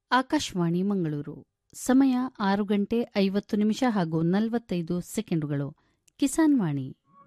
ಆಕಾಶವಾಣಿ ಮಂಗಳೂರು ಸಮಯ ಆರು ಗಂಟೆ ಐವತ್ತು ನಿಮಿಷ ಹಾಗೂ ನಲವತ್ತೈದು ಸೆಕೆಂಡುಗಳು ಕಿಸಾನ್ ವಾಣಿ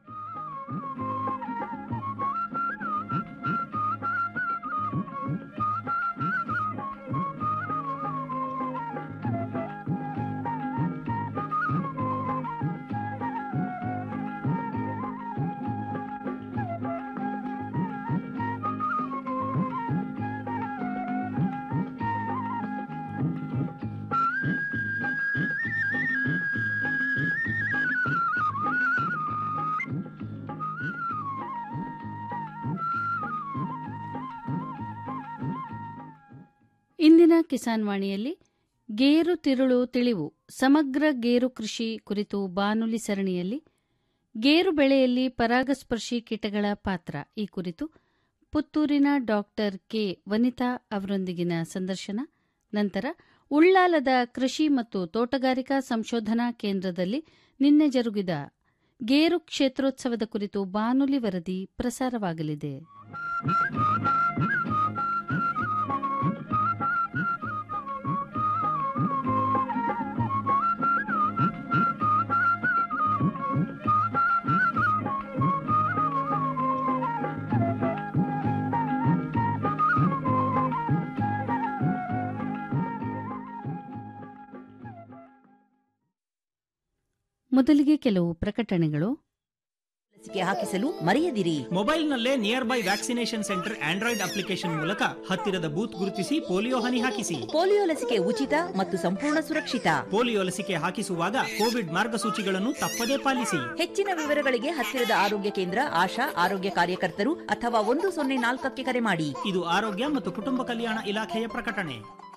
ಇಂದಿನ ಕಿಸಾನ್ ವಾಣಿಯಲ್ಲಿ ಗೇರು ತಿರುಳು ತಿಳಿವು ಸಮಗ್ರ ಗೇರು ಕೃಷಿ ಕುರಿತು ಬಾನುಲಿ ಸರಣಿಯಲ್ಲಿ ಗೇರು ಬೆಳೆಯಲ್ಲಿ ಪರಾಗಸ್ಪರ್ಶಿ ಕೀಟಗಳ ಪಾತ್ರ ಈ ಕುರಿತು ಪುತ್ತೂರಿನ ಡಾಕ್ಟರ್ ಕೆ ವನಿತಾ ಅವರೊಂದಿಗಿನ ಸಂದರ್ಶನ ನಂತರ ಉಳ್ಳಾಲದ ಕೃಷಿ ಮತ್ತು ತೋಟಗಾರಿಕಾ ಸಂಶೋಧನಾ ಕೇಂದ್ರದಲ್ಲಿ ನಿನ್ನೆ ಜರುಗಿದ ಗೇರು ಕ್ಷೇತ್ರೋತ್ಸವದ ಕುರಿತು ಬಾನುಲಿ ವರದಿ ಪ್ರಸಾರವಾಗಲಿದೆ ಮೊದಲಿಗೆ ಕೆಲವು ಪ್ರಕಟಣೆಗಳು ಲಸಿಕೆ ಹಾಕಿಸಲು ಮರೆಯದಿರಿ ಮೊಬೈಲ್ನಲ್ಲೇ near by vaccination centre Android application ಮೂಲಕ ಹತ್ತಿರದ ಬೂತ್ ಗುರುತಿಸಿ ಪೋಲಿಯೋ ಹನಿ ಹಾಕಿಸಿ ಪೋಲಿಯೋ ಲಸಿಕೆ ಉಚಿತ ಮತ್ತು ಸಂಪೂರ್ಣ ಸುರಕ್ಷಿತ ಪೋಲಿಯೋ ಲಸಿಕೆ ಹಾಕಿಸುವಾಗ ಕೋವಿಡ್ ಮಾರ್ಗಸೂಚಿಗಳನ್ನು ತಪ್ಪದೇ ಪಾಲಿಸಿ ಹೆಚ್ಚಿನ ವಿವರಗಳಿಗೆ ಹತ್ತಿರದ ಆರೋಗ್ಯ ಕೇಂದ್ರ ಆಶಾ ಆರೋಗ್ಯ ಕಾರ್ಯಕರ್ತರು ಅಥವಾ ಒಂದು ಸೊನ್ನೆ ನಾಲ್ಕಕ್ಕೆ ಕರೆ ಮಾಡಿ ಇದು ಆರೋಗ್ಯ ಮತ್ತು ಕುಟುಂಬ ಕಲ್ಯಾಣ ಇಲಾಖೆಯ ಪ್ರಕಟಣೆ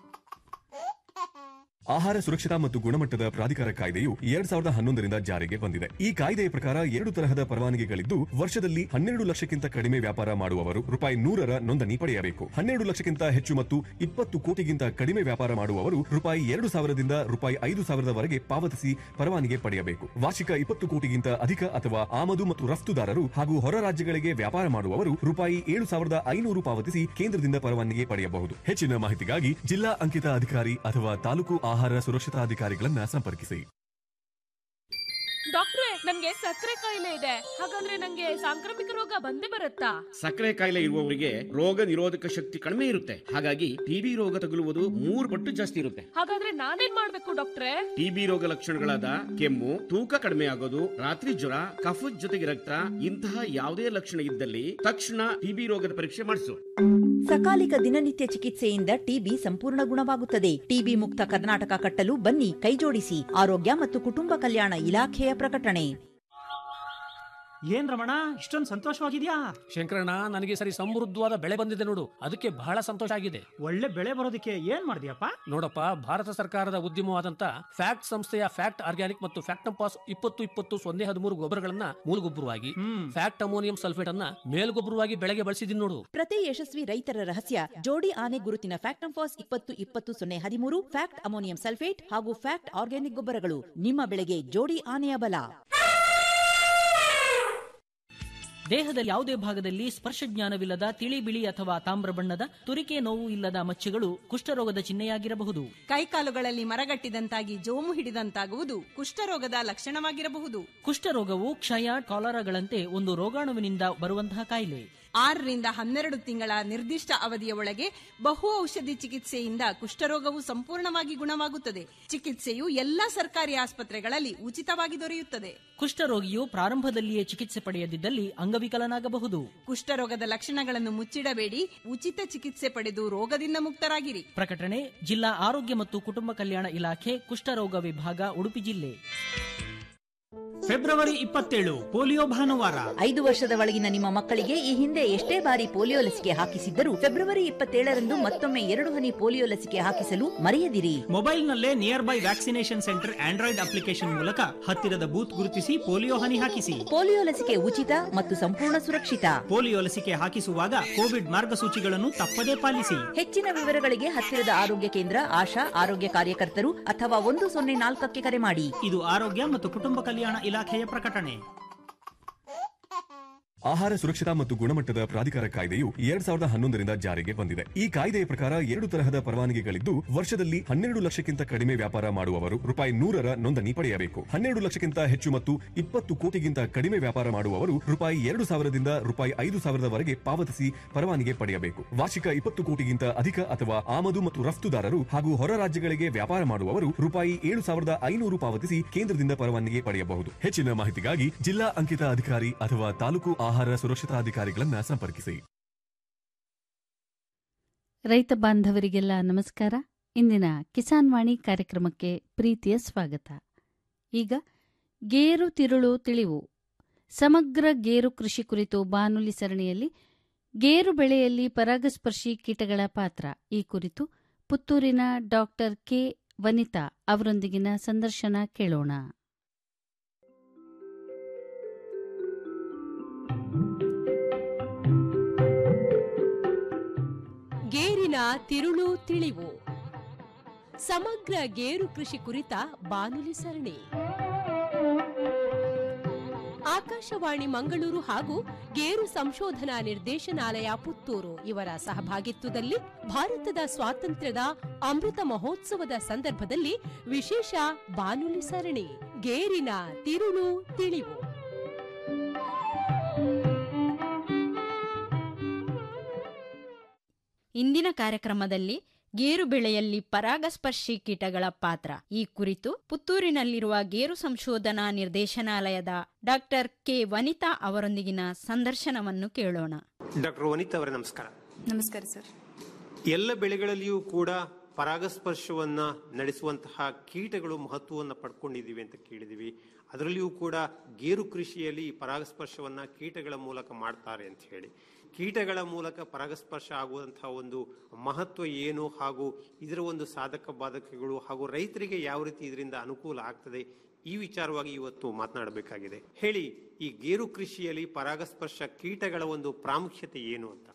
ಆಹಾರ ಸುರಕ್ಷತಾ ಮತ್ತು ಗುಣಮಟ್ಟದ ಪ್ರಾಧಿಕಾರ ಕಾಯ್ದೆಯು ಎರಡ್ ಸಾವಿರದ ಹನ್ನೊಂದರಿಂದ ಜಾರಿಗೆ ಬಂದಿದೆ ಈ ಕಾಯ್ದೆಯ ಪ್ರಕಾರ ಎರಡು ತರಹದ ಪರವಾನಗಿಗಳಿದ್ದು ವರ್ಷದಲ್ಲಿ ಹನ್ನೆರಡು ಲಕ್ಷಕ್ಕಿಂತ ಕಡಿಮೆ ವ್ಯಾಪಾರ ಮಾಡುವವರು ರೂಪಾಯಿ ನೂರರ ನೋಂದಣಿ ಪಡೆಯಬೇಕು ಹನ್ನೆರಡು ಲಕ್ಷಕ್ಕಿಂತ ಹೆಚ್ಚು ಮತ್ತು ಇಪ್ಪತ್ತು ಕೋಟಿಗಿಂತ ಕಡಿಮೆ ವ್ಯಾಪಾರ ಮಾಡುವವರು ರೂಪಾಯಿ ಎರಡು ಸಾವಿರದಿಂದ ರೂಪಾಯಿ ಐದು ಸಾವಿರದವರೆಗೆ ಪಾವತಿಸಿ ಪರವಾನಗಿ ಪಡೆಯಬೇಕು ವಾರ್ಷಿಕ ಇಪ್ಪತ್ತು ಕೋಟಿಗಿಂತ ಅಧಿಕ ಅಥವಾ ಆಮದು ಮತ್ತು ರಫ್ತುದಾರರು ಹಾಗೂ ಹೊರ ರಾಜ್ಯಗಳಿಗೆ ವ್ಯಾಪಾರ ಮಾಡುವವರು ರೂಪಾಯಿ ಏಳು ಸಾವಿರದ ಐನೂರು ಪಾವತಿಸಿ ಕೇಂದ್ರದಿಂದ ಪರವಾನಗಿ ಪಡೆಯಬಹುದು ಹೆಚ್ಚಿನ ಮಾಹಿತಿಗಾಗಿ ಜಿಲ್ಲಾ ಅಂಕಿತ ಅಧಿಕಾರಿ ಅಥವಾ ತಾಲೂಕು ಆಹಾರ ಸುರಕ್ಷತಾ ಅಧಿಕಾರಿಗಳನ್ನ ಸಂಪರ್ಕಿಸಿ ಡಾಕ್ಟ್ರೆ ನನ್ಗೆ ಸಕ್ಕರೆ ಕಾಯಿಲೆ ಇದೆ ಹಾಗಂದ್ರೆ ನಂಗೆ ಸಾಂಕ್ರಾಮಿಕ ರೋಗ ಬಂದೇ ಬರುತ್ತಾ ಸಕ್ಕರೆ ಕಾಯಿಲೆ ಇರುವವರಿಗೆ ರೋಗ ನಿರೋಧಕ ಶಕ್ತಿ ಕಡಿಮೆ ಇರುತ್ತೆ ಹಾಗಾಗಿ ಟಿಬಿ ರೋಗ ತಗುಲುವುದು ಮೂರು ಪಟ್ಟು ಜಾಸ್ತಿ ಇರುತ್ತೆ ಹಾಗಾದ್ರೆ ನಾನೇನ್ ಮಾಡ್ಬೇಕು ಡಾಕ್ಟ್ರೆ ಟಿಬಿ ರೋಗ ಲಕ್ಷಣಗಳಾದ ಕೆಮ್ಮು ತೂಕ ಕಡಿಮೆ ಆಗೋದು ರಾತ್ರಿ ಜ್ವರ ಕಫದ ಜೊತೆಗೆ ರಕ್ತ ಇಂತಹ ಯಾವುದೇ ಲಕ್ಷಣ ಇದ್ದಲ್ಲಿ ತಕ್ಷಣ ಟಿಬಿ ರೋಗದ ಪರೀಕ್ಷೆ ಮಾಡಿಸು ಸಕಾಲಿಕ ದಿನನಿತ್ಯ ಚಿಕಿತ್ಸೆಯಿಂದ ಟಿಬಿ ಸಂಪೂರ್ಣ ಗುಣವಾಗುತ್ತದೆ ಟಿಬಿ ಮುಕ್ತ ಕರ್ನಾಟಕ ಕಟ್ಟಲು ಬನ್ನಿ ಕೈಜೋಡಿಸಿ ಆರೋಗ್ಯ ಮತ್ತು ಕುಟುಂಬ ಕಲ್ಯಾಣ ಇಲಾಖೆಯ ಪ್ರಕಟಣೆ ಏನ್ ರಮಣ ಇಷ್ಟೊಂದು ಸಂತೋಷವಾಗಿದ್ಯಾ ಶಂಕರಣ್ಣ ನನಗೆ ಈ ಸರಿ ಸಮೃದ್ಧವಾದ ಬೆಳೆ ಬಂದಿದೆ ನೋಡು ಅದಕ್ಕೆ ಬಹಳ ಸಂತೋಷ ಆಗಿದೆ ಒಳ್ಳೆ ಬೆಳೆ ಬರೋದಕ್ಕೆ ಏನ್ ಮಾಡಿದ್ಯಪ್ಪ ನೋಡಪ್ಪ ಭಾರತ ಸರ್ಕಾರದ ಉದ್ಯಮವಾದಂತ ಫ್ಯಾಕ್ಟ್ ಸಂಸ್ಥೆಯ ಫ್ಯಾಕ್ಟ್ ಆರ್ಗ್ಯಾನಿಕ್ ಮತ್ತು ಫ್ಯಾಕ್ಟಂಪಾಸ್ ಇಪ್ಪತ್ತು ಇಪ್ಪತ್ತು ಸೊನ್ನೆ ಹದಿಮೂರು ಗೊಬ್ಬರಗಳನ್ನ ಮೂಲಗೊಬ್ಬರವಾಗಿ ಹ್ಮ್ ಫ್ಯಾಕ್ಟ್ ಅಮೋನಿಯಂ ಸಲ್ಫೇಟ್ ಅನ್ನ ಮೇಲ್ಗೊಬ್ಬರವಾಗಿ ಬೆಳೆಗೆ ಬಳಸಿದೀನಿ ನೋಡು ಪ್ರತಿ ಯಶಸ್ವಿ ರೈತರ ರಹಸ್ಯ ಜೋಡಿ ಆನೆ ಗುರುತಿನ ಫ್ಯಾಕ್ಟಂಫಾಸ್ ಇಪ್ಪತ್ತು ಇಪ್ಪತ್ತು ಸೊನ್ನೆ ಹದಿಮೂರು ಫ್ಯಾಕ್ಟ್ ಅಮೋನಿಯಂ ಸಲ್ಫೇಟ್ ಹಾಗೂ ಫ್ಯಾಕ್ಟ್ ಆರ್ಗ್ಯಾನಿಕ್ ಗೊಬ್ಬರಗಳು ನಿಮ್ಮ ಬೆಳೆಗೆ ಜೋಡಿ ಆನೆಯ ಬಲ ದೇಹದ ಯಾವುದೇ ಭಾಗದಲ್ಲಿ ಸ್ಪರ್ಶ ಜ್ಞಾನವಿಲ್ಲದ ತಿಳಿ ಬಿಳಿ ಅಥವಾ ತಾಮ್ರ ಬಣ್ಣದ ತುರಿಕೆ ನೋವು ಇಲ್ಲದ ಮಚ್ಚೆಗಳು ಕುಷ್ಠರೋಗದ ಚಿಹ್ನೆಯಾಗಿರಬಹುದು ಕೈಕಾಲುಗಳಲ್ಲಿ ಮರಗಟ್ಟಿದಂತಾಗಿ ಜೋಮು ಹಿಡಿದಂತಾಗುವುದು ಕುಷ್ಠರೋಗದ ಲಕ್ಷಣವಾಗಿರಬಹುದು ಕುಷ್ಠರೋಗವು ಕ್ಷಯ ಕಾಲರಾಗಳಂತೆ ಒಂದು ರೋಗಾಣುವಿನಿಂದ ಬರುವಂತಹ ಕಾಯಿಲೆ ಆರರಿಂದ ಹನ್ನೆರಡು ತಿಂಗಳ ನಿರ್ದಿಷ್ಟ ಅವಧಿಯ ಒಳಗೆ ಬಹು ಔಷಧಿ ಚಿಕಿತ್ಸೆಯಿಂದ ಕುಷ್ಠರೋಗವು ಸಂಪೂರ್ಣವಾಗಿ ಗುಣವಾಗುತ್ತದೆ ಚಿಕಿತ್ಸೆಯು ಎಲ್ಲಾ ಸರ್ಕಾರಿ ಆಸ್ಪತ್ರೆಗಳಲ್ಲಿ ಉಚಿತವಾಗಿ ದೊರೆಯುತ್ತದೆ ಕುಷ್ಠರೋಗಿಯು ಪ್ರಾರಂಭದಲ್ಲಿಯೇ ಚಿಕಿತ್ಸೆ ಪಡೆಯದಿದ್ದಲ್ಲಿ ಅಂಗವಿಕಲನಾಗಬಹುದು ಕುಷ್ಠರೋಗದ ಲಕ್ಷಣಗಳನ್ನು ಮುಚ್ಚಿಡಬೇಡಿ ಉಚಿತ ಚಿಕಿತ್ಸೆ ಪಡೆದು ರೋಗದಿಂದ ಮುಕ್ತರಾಗಿರಿ ಪ್ರಕಟಣೆ ಜಿಲ್ಲಾ ಆರೋಗ್ಯ ಮತ್ತು ಕುಟುಂಬ ಕಲ್ಯಾಣ ಇಲಾಖೆ ಕುಷ್ಠರೋಗ ವಿಭಾಗ ಉಡುಪಿ ಜಿಲ್ಲೆ ಫೆಬ್ರವರಿ ಇಪ್ಪತ್ತೇಳು ಪೋಲಿಯೋ ಭಾನುವಾರ ಐದು ವರ್ಷದ ಒಳಗಿನ ನಿಮ್ಮ ಮಕ್ಕಳಿಗೆ ಈ ಹಿಂದೆ ಎಷ್ಟೇ ಬಾರಿ ಪೋಲಿಯೋ ಲಸಿಕೆ ಹಾಕಿಸಿದ್ದರೂ ಫೆಬ್ರವರಿ ಇಪ್ಪತ್ತೇಳರಂದು ಮತ್ತೊಮ್ಮೆ ಎರಡು ಹನಿ ಪೋಲಿಯೋ ಲಸಿಕೆ ಹಾಕಿಸಲು ಮರೆಯದಿರಿ ಮೊಬೈಲ್ನಲ್ಲೇ near by vaccination centre Android application ಮೂಲಕ ಹತ್ತಿರದ ಬೂತ್ ಗುರುತಿಸಿ ಪೋಲಿಯೋ ಹನಿ ಹಾಕಿಸಿ ಪೋಲಿಯೋ ಲಸಿಕೆ ಉಚಿತ ಮತ್ತು ಸಂಪೂರ್ಣ ಸುರಕ್ಷಿತ ಪೋಲಿಯೋ ಲಸಿಕೆ ಹಾಕಿಸುವಾಗ ಕೋವಿಡ್ ಮಾರ್ಗಸೂಚಿಗಳನ್ನು ತಪ್ಪದೇ ಪಾಲಿಸಿ ಹೆಚ್ಚಿನ ವಿವರಗಳಿಗೆ ಹತ್ತಿರದ ಆರೋಗ್ಯ ಕೇಂದ್ರ ಆಶಾ ಆರೋಗ್ಯ ಕಾರ್ಯಕರ್ತರು ಅಥವಾ ಒಂದು ಸೊನ್ನೆ ನಾಲ್ಕಕ್ಕೆ ಕರೆ ಮಾಡಿ ಇದು ಆರೋಗ್ಯ ಮತ್ತು ಕುಟುಂಬ ಕಲ್ಯಾಣ ಇಲಾಖೆಯ ಪ್ರಕಟಣೆ ಆಹಾರ ಸುರಕ್ಷತಾ ಮತ್ತು ಗುಣಮಟ್ಟದ ಪ್ರಾಧಿಕಾರ ಕಾಯ್ದೆಯು ಎರಡ್ ಸಾವಿರದ ಹನ್ನೊಂದರಿಂದ ಜಾರಿಗೆ ಬಂದಿದೆ ಈ ಕಾಯ್ದೆಯ ಪ್ರಕಾರ ಎರಡು ತರಹದ ಪರವಾನಗಿಗಳಿದ್ದು ವರ್ಷದಲ್ಲಿ ಹನ್ನೆರಡು ಲಕ್ಷಕ್ಕಿಂತ ಕಡಿಮೆ ವ್ಯಾಪಾರ ಮಾಡುವವರು ರೂಪಾಯಿ ನೂರರ ನೋಂದಣಿ ಪಡೆಯಬೇಕು ಹನ್ನೆರಡು ಲಕ್ಷಕ್ಕಿಂತ ಹೆಚ್ಚು ಮತ್ತು ಇಪ್ಪತ್ತು ಕೋಟಿಗಿಂತ ಕಡಿಮೆ ವ್ಯಾಪಾರ ಮಾಡುವವರು ರೂಪಾಯಿ ಎರಡು ಸಾವಿರದಿಂದ ರೂಪಾಯಿ ಐದು ಸಾವಿರದವರೆಗೆ ಪಾವತಿಸಿ ಪರವಾನಗಿ ಪಡೆಯಬೇಕು ವಾರ್ಷಿಕ ಇಪ್ಪತ್ತು ಕೋಟಿಗಿಂತ ಅಧಿಕ ಅಥವಾ ಆಮದು ಮತ್ತು ರಫ್ತುದಾರರು ಹಾಗೂ ಹೊರ ರಾಜ್ಯಗಳಿಗೆ ವ್ಯಾಪಾರ ಮಾಡುವವರು ರೂಪಾಯಿ ಏಳು ಸಾವಿರದ ಐನೂರು ಪಾವತಿಸಿ ಕೇಂದ್ರದಿಂದ ಪರವಾನಗಿ ಪಡೆಯಬಹುದು ಹೆಚ್ಚಿನ ಮಾಹಿತಿಗಾಗಿ ಜಿಲ್ಲಾ ಅಂಕಿತ ಅಧಿಕಾರಿ ಅಥವಾ ತಾಲೂಕು ಆಹಾರ ಸುರಕ್ಷತಾ ಅಧಿಕಾರಿಗಳನ್ನ ಸಂಪರ್ಕಿಸಿ ರೈತ ಬಾಂಧವರಿಗೆಲ್ಲ ನಮಸ್ಕಾರ ಇಂದಿನ ಕಿಸಾನ್ ವಾಣಿ ಕಾರ್ಯಕ್ರಮಕ್ಕೆ ಪ್ರೀತಿಯ ಸ್ವಾಗತ ಈಗ ಗೇರು ತಿರುಳು ತಿಳಿವು ಸಮಗ್ರ ಗೇರು ಕೃಷಿ ಕುರಿತು ಬಾನುಲಿ ಸರಣಿಯಲ್ಲಿ ಗೇರು ಬೆಳೆಯಲ್ಲಿ ಪರಾಗಸ್ಪರ್ಶಿ ಕೀಟಗಳ ಪಾತ್ರ ಈ ಕುರಿತು ಪುತ್ತೂರಿನ ಡಾಕ್ಟರ್ ಕೆ ವನಿತಾ ಅವರೊಂದಿಗಿನ ಸಂದರ್ಶನ ಕೇಳೋಣ ಗೇರಿನ ತಿರುಳು ತಿಳಿವು ಸಮಗ್ರ ಗೇರು ಕೃಷಿ ಕುರಿತ ಬಾನುಲಿ ಸರಣಿ ಆಕಾಶವಾಣಿ ಮಂಗಳೂರು ಹಾಗೂ ಗೇರು ಸಂಶೋಧನಾ ನಿರ್ದೇಶನಾಲಯ ಪುತ್ತೂರು ಇವರ ಸಹಭಾಗಿತ್ವದಲ್ಲಿ ಭಾರತದ ಸ್ವಾತಂತ್ರ್ಯದ ಅಮೃತ ಮಹೋತ್ಸವದ ಸಂದರ್ಭದಲ್ಲಿ ವಿಶೇಷ ಬಾನುಲಿ ಸರಣಿ ಗೇರಿನ ತಿರುಳು ತಿಳಿವು ಇಂದಿನ ಕಾರ್ಯಕ್ರಮದಲ್ಲಿ ಗೇರು ಬೆಳೆಯಲ್ಲಿ ಪರಾಗಸ್ಪರ್ಶಿ ಕೀಟಗಳ ಪಾತ್ರ ಈ ಕುರಿತು ಪುತ್ತೂರಿನಲ್ಲಿರುವ ಗೇರು ಸಂಶೋಧನಾ ನಿರ್ದೇಶನಾಲಯದ ಡಾಕ್ಟರ್ ಕೆ ವನಿತಾ ಅವರೊಂದಿಗಿನ ಸಂದರ್ಶನವನ್ನು ಕೇಳೋಣ ಡಾಕ್ಟರ್ ವನಿತಾ ಅವರೇ ನಮಸ್ಕಾರ ನಮಸ್ಕಾರ ಸರ್ ಎಲ್ಲ ಬೆಳೆಗಳಲ್ಲಿಯೂ ಕೂಡ ಪರಾಗಸ್ಪರ್ಶವನ್ನ ನಡೆಸುವಂತಹ ಕೀಟಗಳು ಮಹತ್ವವನ್ನು ಪಡ್ಕೊಂಡಿದ್ದೀವಿ ಅಂತ ಕೇಳಿದೀವಿ ಅದರಲ್ಲಿಯೂ ಕೂಡ ಗೇರು ಕೃಷಿಯಲ್ಲಿ ಈ ಪರಾಗಸ್ಪರ್ಶವನ್ನ ಕೀಟಗಳ ಮೂಲಕ ಮಾಡ್ತಾರೆ ಅಂತ ಹೇಳಿ ಕೀಟಗಳ ಮೂಲಕ ಪರಾಗಸ್ಪರ್ಶ ಆಗುವಂತಹ ಒಂದು ಮಹತ್ವ ಏನು ಹಾಗೂ ಇದರ ಒಂದು ಸಾಧಕ ಬಾಧಕಗಳು ಹಾಗೂ ರೈತರಿಗೆ ಯಾವ ರೀತಿ ಇದರಿಂದ ಅನುಕೂಲ ಆಗ್ತದೆ ಈ ವಿಚಾರವಾಗಿ ಇವತ್ತು ಮಾತನಾಡಬೇಕಾಗಿದೆ ಹೇಳಿ ಈ ಗೇರು ಕೃಷಿಯಲ್ಲಿ ಪರಾಗಸ್ಪರ್ಶ ಕೀಟಗಳ ಒಂದು ಪ್ರಾಮುಖ್ಯತೆ ಏನು ಅಂತ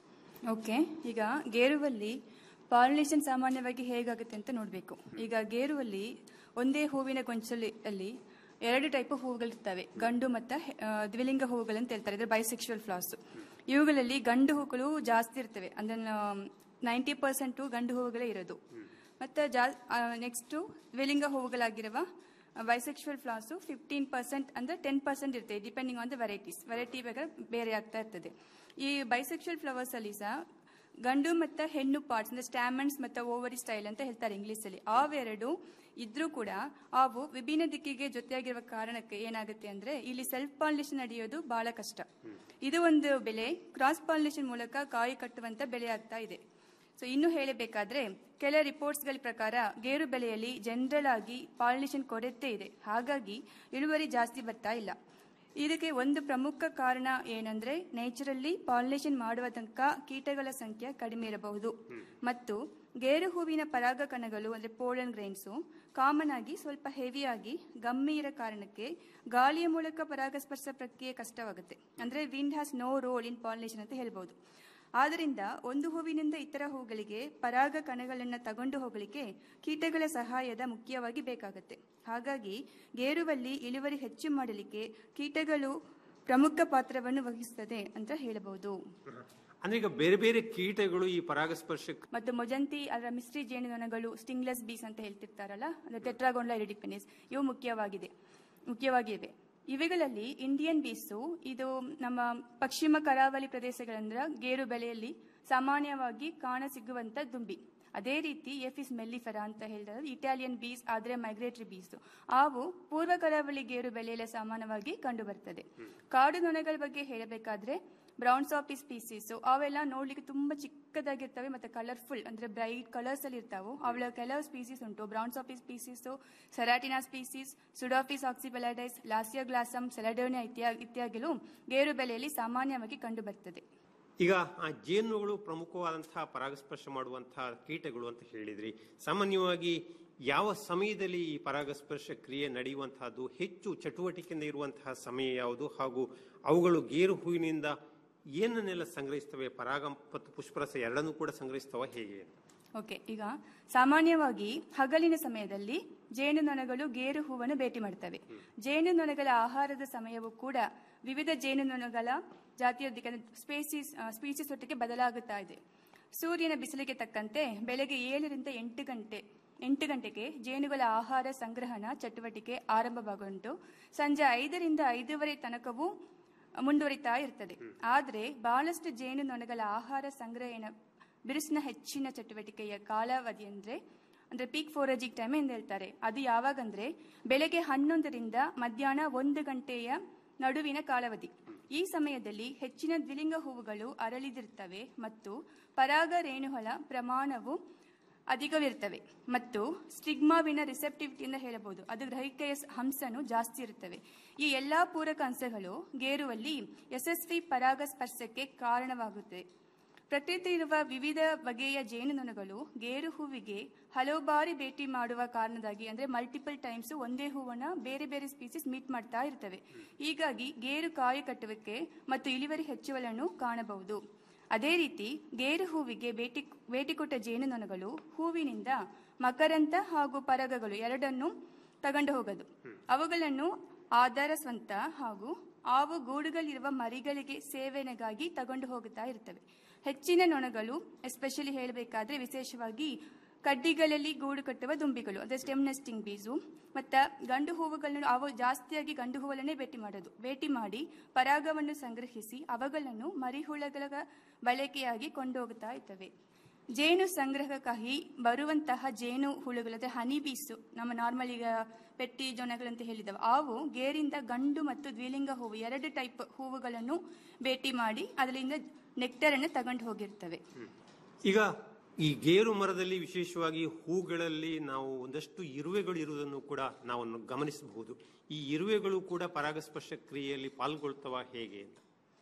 ಓಕೆ ಈಗ ಗೇರುವಲ್ಲಿ ಪಾಲಿನೇಷನ್ ಸಾಮಾನ್ಯವಾಗಿ ಹೇಗಾಗುತ್ತೆ ಅಂತ ನೋಡಬೇಕು ಈಗ ಗೇರುವಲ್ಲಿ ಒಂದೇ ಹೂವಿನ ಗೊಂಚಲಿ ಅಲ್ಲಿ ಎರಡು ಟೈಪ್ ಹೂವುಗಳಿರ್ತವೆ ಗಂಡು ಮತ್ತು ದ್ವಿಲಿಂಗ ಹೂವುಗಳು ಅಂತ ಹೇಳ್ತಾರೆ ಅಂದರೆ ಬೈಸೆಕ್ಷುವಲ್ ಫ್ಲಾಸ್ ಇವುಗಳಲ್ಲಿ ಗಂಡು ಹೂಗಳು ಜಾಸ್ತಿ ಇರ್ತವೆ ಅಂದರೆ ನೈಂಟಿ ಪರ್ಸೆಂಟು ಗಂಡು ಹೂವುಗಳೇ ಇರೋದು ಮತ್ತು ಜಾ ನೆಕ್ಸ್ಟು ದ್ವಿಲಿಂಗ ಹೂವುಗಳಾಗಿರುವ ಬೈಸೆಕ್ಷುವಲ್ ಫ್ಲಾಸು ಫಿಫ್ಟೀನ್ ಪರ್ಸೆಂಟ್ ಅಂದರೆ ಟೆನ್ ಪರ್ಸೆಂಟ್ ಇರ್ತದೆ depending on the varieties variety ಬೇಗ ಬೇರೆ ಆಗ್ತಾ ಇರ್ತದೆ ಈ ಬೈಸೆಕ್ಷುವಲ್ ಫ್ಲವರ್ಸ್ ಅಲ್ಲಿ ಸಹ ಗಂಡು ಮತ್ತು ಹೆಣ್ಣು ಪಾರ್ಟ್ಸ್ ಅಂದ್ರೆ ಸ್ಟ್ಯಾಮಂಡ್ಸ್ ಮತ್ತು ಓವರಿ ಸ್ಟೈಲ್ ಅಂತ ಹೇಳ್ತಾರೆ ಇಂಗ್ಲೀಷಲ್ಲಿ ಅವೆರಡು ಇದ್ರೂ ಕೂಡ ಅವು ವಿಭಿನ್ನ ದಿಕ್ಕಿಗೆ ಜೊತೆಯಾಗಿರುವ ಕಾರಣಕ್ಕೆ ಏನಾಗುತ್ತೆ ಅಂದ್ರೆ ಇಲ್ಲಿ ಸೆಲ್ಫ್ ಪಾಲಿನೇಷನ್ ನಡೆಯೋದು ಬಹಳ ಕಷ್ಟ ಇದು ಒಂದು ಬೆಲೆ ಕ್ರಾಸ್ ಪಾಲಿನೇಷನ್ ಮೂಲಕ ಕಾಯಿ ಕಟ್ಟುವಂತ ಬೆಳೆ ಆಗ್ತಾ ಇದೆ ಸೊ ಇನ್ನು ಹೇಳಬೇಕಾದ್ರೆ ಕೆಲ ರಿಪೋರ್ಟ್ಸ್ಗಳ ಪ್ರಕಾರ ಗೇರು ಬೆಳೆಯಲ್ಲಿ ಜನರಲ್ ಆಗಿ ಪಾಲಿನೇಷನ್ ಕೊರತೆ ಇದೆ ಹಾಗಾಗಿ ಇಳುವರಿ ಜಾಸ್ತಿ ಬರ್ತಾ ಇಲ್ಲ ಇದಕ್ಕೆ ಒಂದು ಪ್ರಮುಖ ಕಾರಣ ಏನಂದ್ರೆ ನೇಚರಲ್ಲಿ ಪಾಲಿನೇಷನ್ ಮಾಡುವ ತನಕ ಕೀಟಗಳ ಸಂಖ್ಯೆ ಕಡಿಮೆ ಇರಬಹುದು ಮತ್ತು ಗೇರು ಹೂವಿನ ಪರಾಗ ಕಣಗಳು ಅಂದ್ರೆ ಪೋಲನ್ ಗ್ರೈನ್ಸು ಕಾಮನ್ ಆಗಿ ಸ್ವಲ್ಪ ಹೆವಿಯಾಗಿ ಗಮ್ಮಿ ಇರೋ ಕಾರಣಕ್ಕೆ ಗಾಳಿಯ ಮೂಲಕ ಪರಾಗಸ್ಪರ್ಶ ಪ್ರಕ್ರಿಯೆ ಕಷ್ಟವಾಗುತ್ತೆ ಅಂದ್ರೆ wind has no role in pollination ಅಂತ ಹೇಳ್ಬೋದು ಆದ್ದರಿಂದ ಒಂದು ಹೂವಿನಿಂದ ಇತರ ಹೂಗಳಿಗೆ ಪರಾಗ ಕಣಗಳನ್ನು ತಗೊಂಡು ಹೋಗಲಿಕ್ಕೆ ಕೀಟಗಳ ಸಹಾಯದ ಮುಖ್ಯವಾಗಿ ಬೇಕಾಗುತ್ತೆ ಹಾಗಾಗಿ ಗೇರುವಲ್ಲಿ ಇಳುವರಿ ಹೆಚ್ಚು ಮಾಡಲಿಕ್ಕೆ ಕೀಟಗಳು ಪ್ರಮುಖ ಪಾತ್ರವನ್ನು ವಹಿಸುತ್ತದೆ ಅಂತ ಹೇಳಬಹುದು ಅಂದ್ರೆ ಈಗ ಬೇರೆ ಬೇರೆ ಕೀಟಗಳು ಈ ಪರಾಗಸ್ಪರ್ಶ ಮತ್ತು ಮೊಜಂತಿ ಅದರ ಮಿಸ್ಟ್ರಿ ಜೇನುನೊಣಗಳು ಸ್ಟಿಂಗ್ಲೆಸ್ ಬೀಸ್ ಅಂತ ಹೇಳ್ತಿರ್ತಾರಲ್ಲ ಅಂದ್ರೆ ಟೆಟ್ರಾಗೊಂಡ್ಲಾ ಇರಿಡಿಪೆನಿಸ್ ಇವು ಮುಖ್ಯವಾಗಿದೆ ಮುಖ್ಯವಾಗಿವೆ ಇವುಗಳಲ್ಲಿ ಇಂಡಿಯನ್ ಬೀಸು ಇದು ನಮ್ಮ ಪಶ್ಚಿಮ ಕರಾವಳಿ ಪ್ರದೇಶಗಳಂದ್ರ ಗೇರು ಬೆಳೆಯಲ್ಲಿ ಸಾಮಾನ್ಯವಾಗಿ ಕಾಣಸಿಗುವಂತ ದುಂಬಿ ಅದೇ ರೀತಿ ಎಫಿಸ್ ಮೆಲ್ಲಿಫೆರಾ ಅಂತ ಹೇಳಿದ್ರೆ ಇಟಾಲಿಯನ್ ಬೀಸ್ ಆದ್ರೆ ಮೈಗ್ರೇಟರಿ ಬೀಸು ಅವು ಪೂರ್ವ ಕರಾವಳಿ ಗೇರು ಬೆಳೆಯಲ್ಲಿ ಸಾಮಾನ್ಯವಾಗಿ ಕಂಡು ಬರ್ತದೆ ಕಾಡು ನೊಣಗಳ ಬಗ್ಗೆ ಹೇಳಬೇಕಾದ್ರೆ ಬ್ರೌನ್ ಸಾಪಿ ಸ್ಪೀಸೀಸ್ ಅವೆಲ್ಲ ನೋಡ್ಲಿಕ್ಕೆ ತುಂಬಾ ಚಿಕ್ಕದಾಗಿರ್ತವೆ ಮತ್ತೆ ಕಲರ್ಫುಲ್ ಅಂದ್ರೆ ಬ್ರೈಟ್ ಕಲರ್ಸ್ ಅಲ್ಲಿ ಇರ್ತಾವೆ ಅವಳ ಕೆಲವು ಸ್ಪೀಸೀಸ್ ಉಂಟು Braunsapis species Ceratina species Pseudapis ಆಕ್ಸಿಬೆಲಾಡೈಸ್ ಲಾಸಿಯಾ ಗ್ಲಾಸಮ್ ಸೆಲಡೋನಿಯಾ ಇತ್ಯಾದಿ ಇತ್ಯಾದಿಗಳು ಗೇರು ಬೆಳೆಯಲ್ಲಿ ಸಾಮಾನ್ಯವಾಗಿ ಕಂಡು ಬರ್ತದೆ ಈಗ ಆ ಜೇನುಗಳು ಪ್ರಮುಖವಾದಂತಹ ಪರಾಗಸ್ಪರ್ಶ ಮಾಡುವಂತಹ ಕೀಟಗಳು ಅಂತ ಹೇಳಿದ್ರಿ ಸಾಮಾನ್ಯವಾಗಿ ಯಾವ ಸಮಯದಲ್ಲಿ ಈ ಪರಾಗಸ್ಪರ್ಶ ಕ್ರಿಯೆ ನಡೆಯುವಂತಹದ್ದು ಹೆಚ್ಚು ಚಟುವಟಿಕೆಯಿಂದ ಇರುವಂತಹ ಸಮಯ ಯಾವುದು ಹಾಗೂ ಅವುಗಳು ಗೇರು ಹೂವಿನಿಂದ ಏನನ್ನೆಲ್ಲ ಸಂಗ್ರಹಿಸ್ತವೆ ಪರಾಗ ಮತ್ತು ಪುಷ್ಪರಸ ಎರಡನ್ನೂ ಕೂಡ ಸಂಗ್ರಹಿಸ್ತವ ಹೇಗೆ ಓಕೆ ಈಗ ಸಾಮಾನ್ಯವಾಗಿ ಹಗಲಿನ ಸಮಯದಲ್ಲಿ ಜೇನುನೊಣಗಳು ಗೇರು ಹೂವನ್ನು ಭೇಟಿ ಮಾಡುತ್ತವೆ ಜೇನುನೊಣಗಳ ಆಹಾರದ ಸಮಯವು ಕೂಡ ವಿವಿಧ ಜೇನುನೊಣಗಳ ಜಾತಿಯೊಂದಿಗೆ ಸ್ಪೇಸಿಸ್ ಸ್ಪೀಸೀಸ್ ಒಟ್ಟಿಗೆ ಬದಲಾಗುತ್ತಾ ಇದೆ ಸೂರ್ಯನ ಬಿಸಿಲಿಗೆ ತಕ್ಕಂತೆ ಬೆಳಗ್ಗೆ ಏಳರಿಂದ ಎಂಟು ಗಂಟೆ ಎಂಟು ಗಂಟೆಗೆ ಜೇನುಗಳ ಆಹಾರ ಸಂಗ್ರಹಣ ಚಟುವಟಿಕೆ ಆರಂಭವಾಗುಂಟು ಸಂಜೆ ಐದರಿಂದ ಐದೂವರೆ ತನಕವೂ ಮುಂದುವರಿತಾ ಇರ್ತದೆ ಆದರೆ ಬಹಳಷ್ಟು ಜೇನುನೊಣಗಳ ಆಹಾರ ಸಂಗ್ರಹಣ ಬಿರುಸಿನ ಹೆಚ್ಚಿನ ಚಟುವಟಿಕೆಯ ಕಾಲಾವಧಿ ಅಂದ್ರೆ ಅಂದ್ರೆ ಪೀಕ್ ಫೋರಜಿಕ್ ಟೈಮ್ ಎಂದು ಹೇಳ್ತಾರೆ ಅದು ಯಾವಾಗಂದ್ರೆ ಬೆಳಗ್ಗೆ ಹನ್ನೊಂದರಿಂದ ಮಧ್ಯಾಹ್ನ ಒಂದು ಗಂಟೆಯ ನಡುವಿನ ಕಾಲಾವಧಿ ಈ ಸಮಯದಲ್ಲಿ ಹೆಚ್ಚಿನ ದ್ವಿಲಿಂಗ ಹೂವುಗಳು ಅರಳಿದಿರ್ತವೆ ಮತ್ತು ಪರಾಗ ರೇಣುಗಳ ಪ್ರಮಾಣವು ಅಧಿಕವಿರ್ತವೆ ಮತ್ತು ಸ್ಟಿಗ್ಮಾವಿನ ರಿಸೆಪ್ಟಿವಿಟಿಯಿಂದ ಹೇಳಬಹುದು ಅದು ಗ್ರಹಿಕೆಯ ಹಂಸನು ಜಾಸ್ತಿ ಇರುತ್ತವೆ ಈ ಎಲ್ಲಾ ಪೂರಕ ಅಂಶಗಳು ಗೇರುವಲ್ಲಿ ಯಶಸ್ವಿ ಪರಾಗಸ್ಪರ್ಶಕ್ಕೆ ಕಾರಣವಾಗುತ್ತದೆ ಪ್ರಕೃತಿ ಇರುವ ವಿವಿಧ ಬಗೆಯ ಜೇನುನೊಣಗಳು ಗೇರು ಹೂವಿಗೆ ಹಲವು ಬಾರಿ ಭೇಟಿ ಮಾಡುವ ಕಾರಣದಾಗಿ ಅಂದ್ರೆ ಮಲ್ಟಿಪಲ್ ಟೈಮ್ಸ್ ಒಂದೇ ಹೂವನ್ನ ಬೇರೆ ಬೇರೆ ಸ್ಪೀಸೀಸ್ ಮೀಟ್ ಮಾಡ್ತಾ ಇರ್ತವೆ ಹೀಗಾಗಿ ಗೇರು ಕಾಯಿ ಕಟ್ಟುವಿಕೆ ಮತ್ತು ಇಳುವರಿ ಹೆಚ್ಚುವಳನ್ನು ಕಾಣಬಹುದು ಅದೇ ರೀತಿ ಗೇರು ಹೂವಿಗೆ ಭೇಟಿ ಭೇಟಿ ಕೊಟ್ಟ ಜೇನುನೊಣಗಳು ಹೂವಿನಿಂದ ಮಕರಂತ ಹಾಗೂ ಪರಗಗಳು ಎರಡನ್ನೂ ತಗೊಂಡು ಹೋಗೋದು ಅವುಗಳನ್ನು ಆಧಾರ ಸ್ವಂತ ಹಾಗೂ ಆವು ಗೂಡುಗಳಿರುವ ಮರಿಗಳಿಗೆ ಸೇವನೆಗಾಗಿ ತಗೊಂಡು ಹೋಗುತ್ತಾ ಇರ್ತವೆ ಹೆಚ್ಚಿನ ನೊಣಗಳು ಎಸ್ಪೆಷಲಿ ಹೇಳಬೇಕಾದ್ರೆ ವಿಶೇಷವಾಗಿ ಕಡ್ಡಿಗಳಲ್ಲಿ ಗೂಡು ಕಟ್ಟುವ ದುಂಬಿಗಳು ಅಂದ್ರೆ ಸ್ಟೆಮ್ ನೆಸ್ಟಿಂಗ್ ಬೀಸು ಮತ್ತು ಗಂಡು ಹೂವುಗಳನ್ನು ಅವು ಜಾಸ್ತಿಯಾಗಿ ಗಂಡು ಹೂವನ್ನೇ ಭೇಟಿ ಮಾಡೋದು ಭೇಟಿ ಮಾಡಿ ಪರಾಗವನ್ನು ಸಂಗ್ರಹಿಸಿ ಅವುಗಳನ್ನು ಮರಿಹುಳಗಳ ಬಳಕೆಯಾಗಿ ಕೊಂಡೋಗುತ್ತಾ ಇರ್ತವೆ ಜೇನು ಸಂಗ್ರಹಕ್ಕಾಗಿ ಬರುವಂತಹ ಜೇನು ಹುಳುಗಳು ಅಂದ್ರೆ ಹನಿ ಬೀಸು ನಮ್ಮ ನಾರ್ಮಲ್ ಈಗ ಪೆಟ್ಟಿ ಜೊನಗಳಂತ ಹೇಳಿದವು ಅವು ಗೇರಿಂದ ಗಂಡು ಮತ್ತು ದ್ವಿಲಿಂಗ ಹೂವು ಎರಡು ಟೈಪ್ ಹೂವುಗಳನ್ನು ಭೇಟಿ ಮಾಡಿ ಅದರಿಂದ ನೆಕ್ಟರ್ ಅನ್ನು ತಗೊಂಡು ಹೋಗಿರ್ತವೆ ಈಗ ಈ ಗೇರು ಮರದಲ್ಲಿ ವಿಶೇಷವಾಗಿ ಹೂಗಳಲ್ಲಿ ನಾವು ಒಂದಷ್ಟು ಇರುವೆಗಳು ಇರುವುದನ್ನು ಕೂಡ ನಾವು ಗಮನಿಸಬಹುದು ಈ ಇರುವೆಗಳು ಕೂಡ ಪರಾಗಸ್ಪರ್ಶ ಕ್ರಿಯೆಯಲ್ಲಿ ಪಾಲ್ಗೊಳ್ತವ ಹೇಗೆ ಅಂತ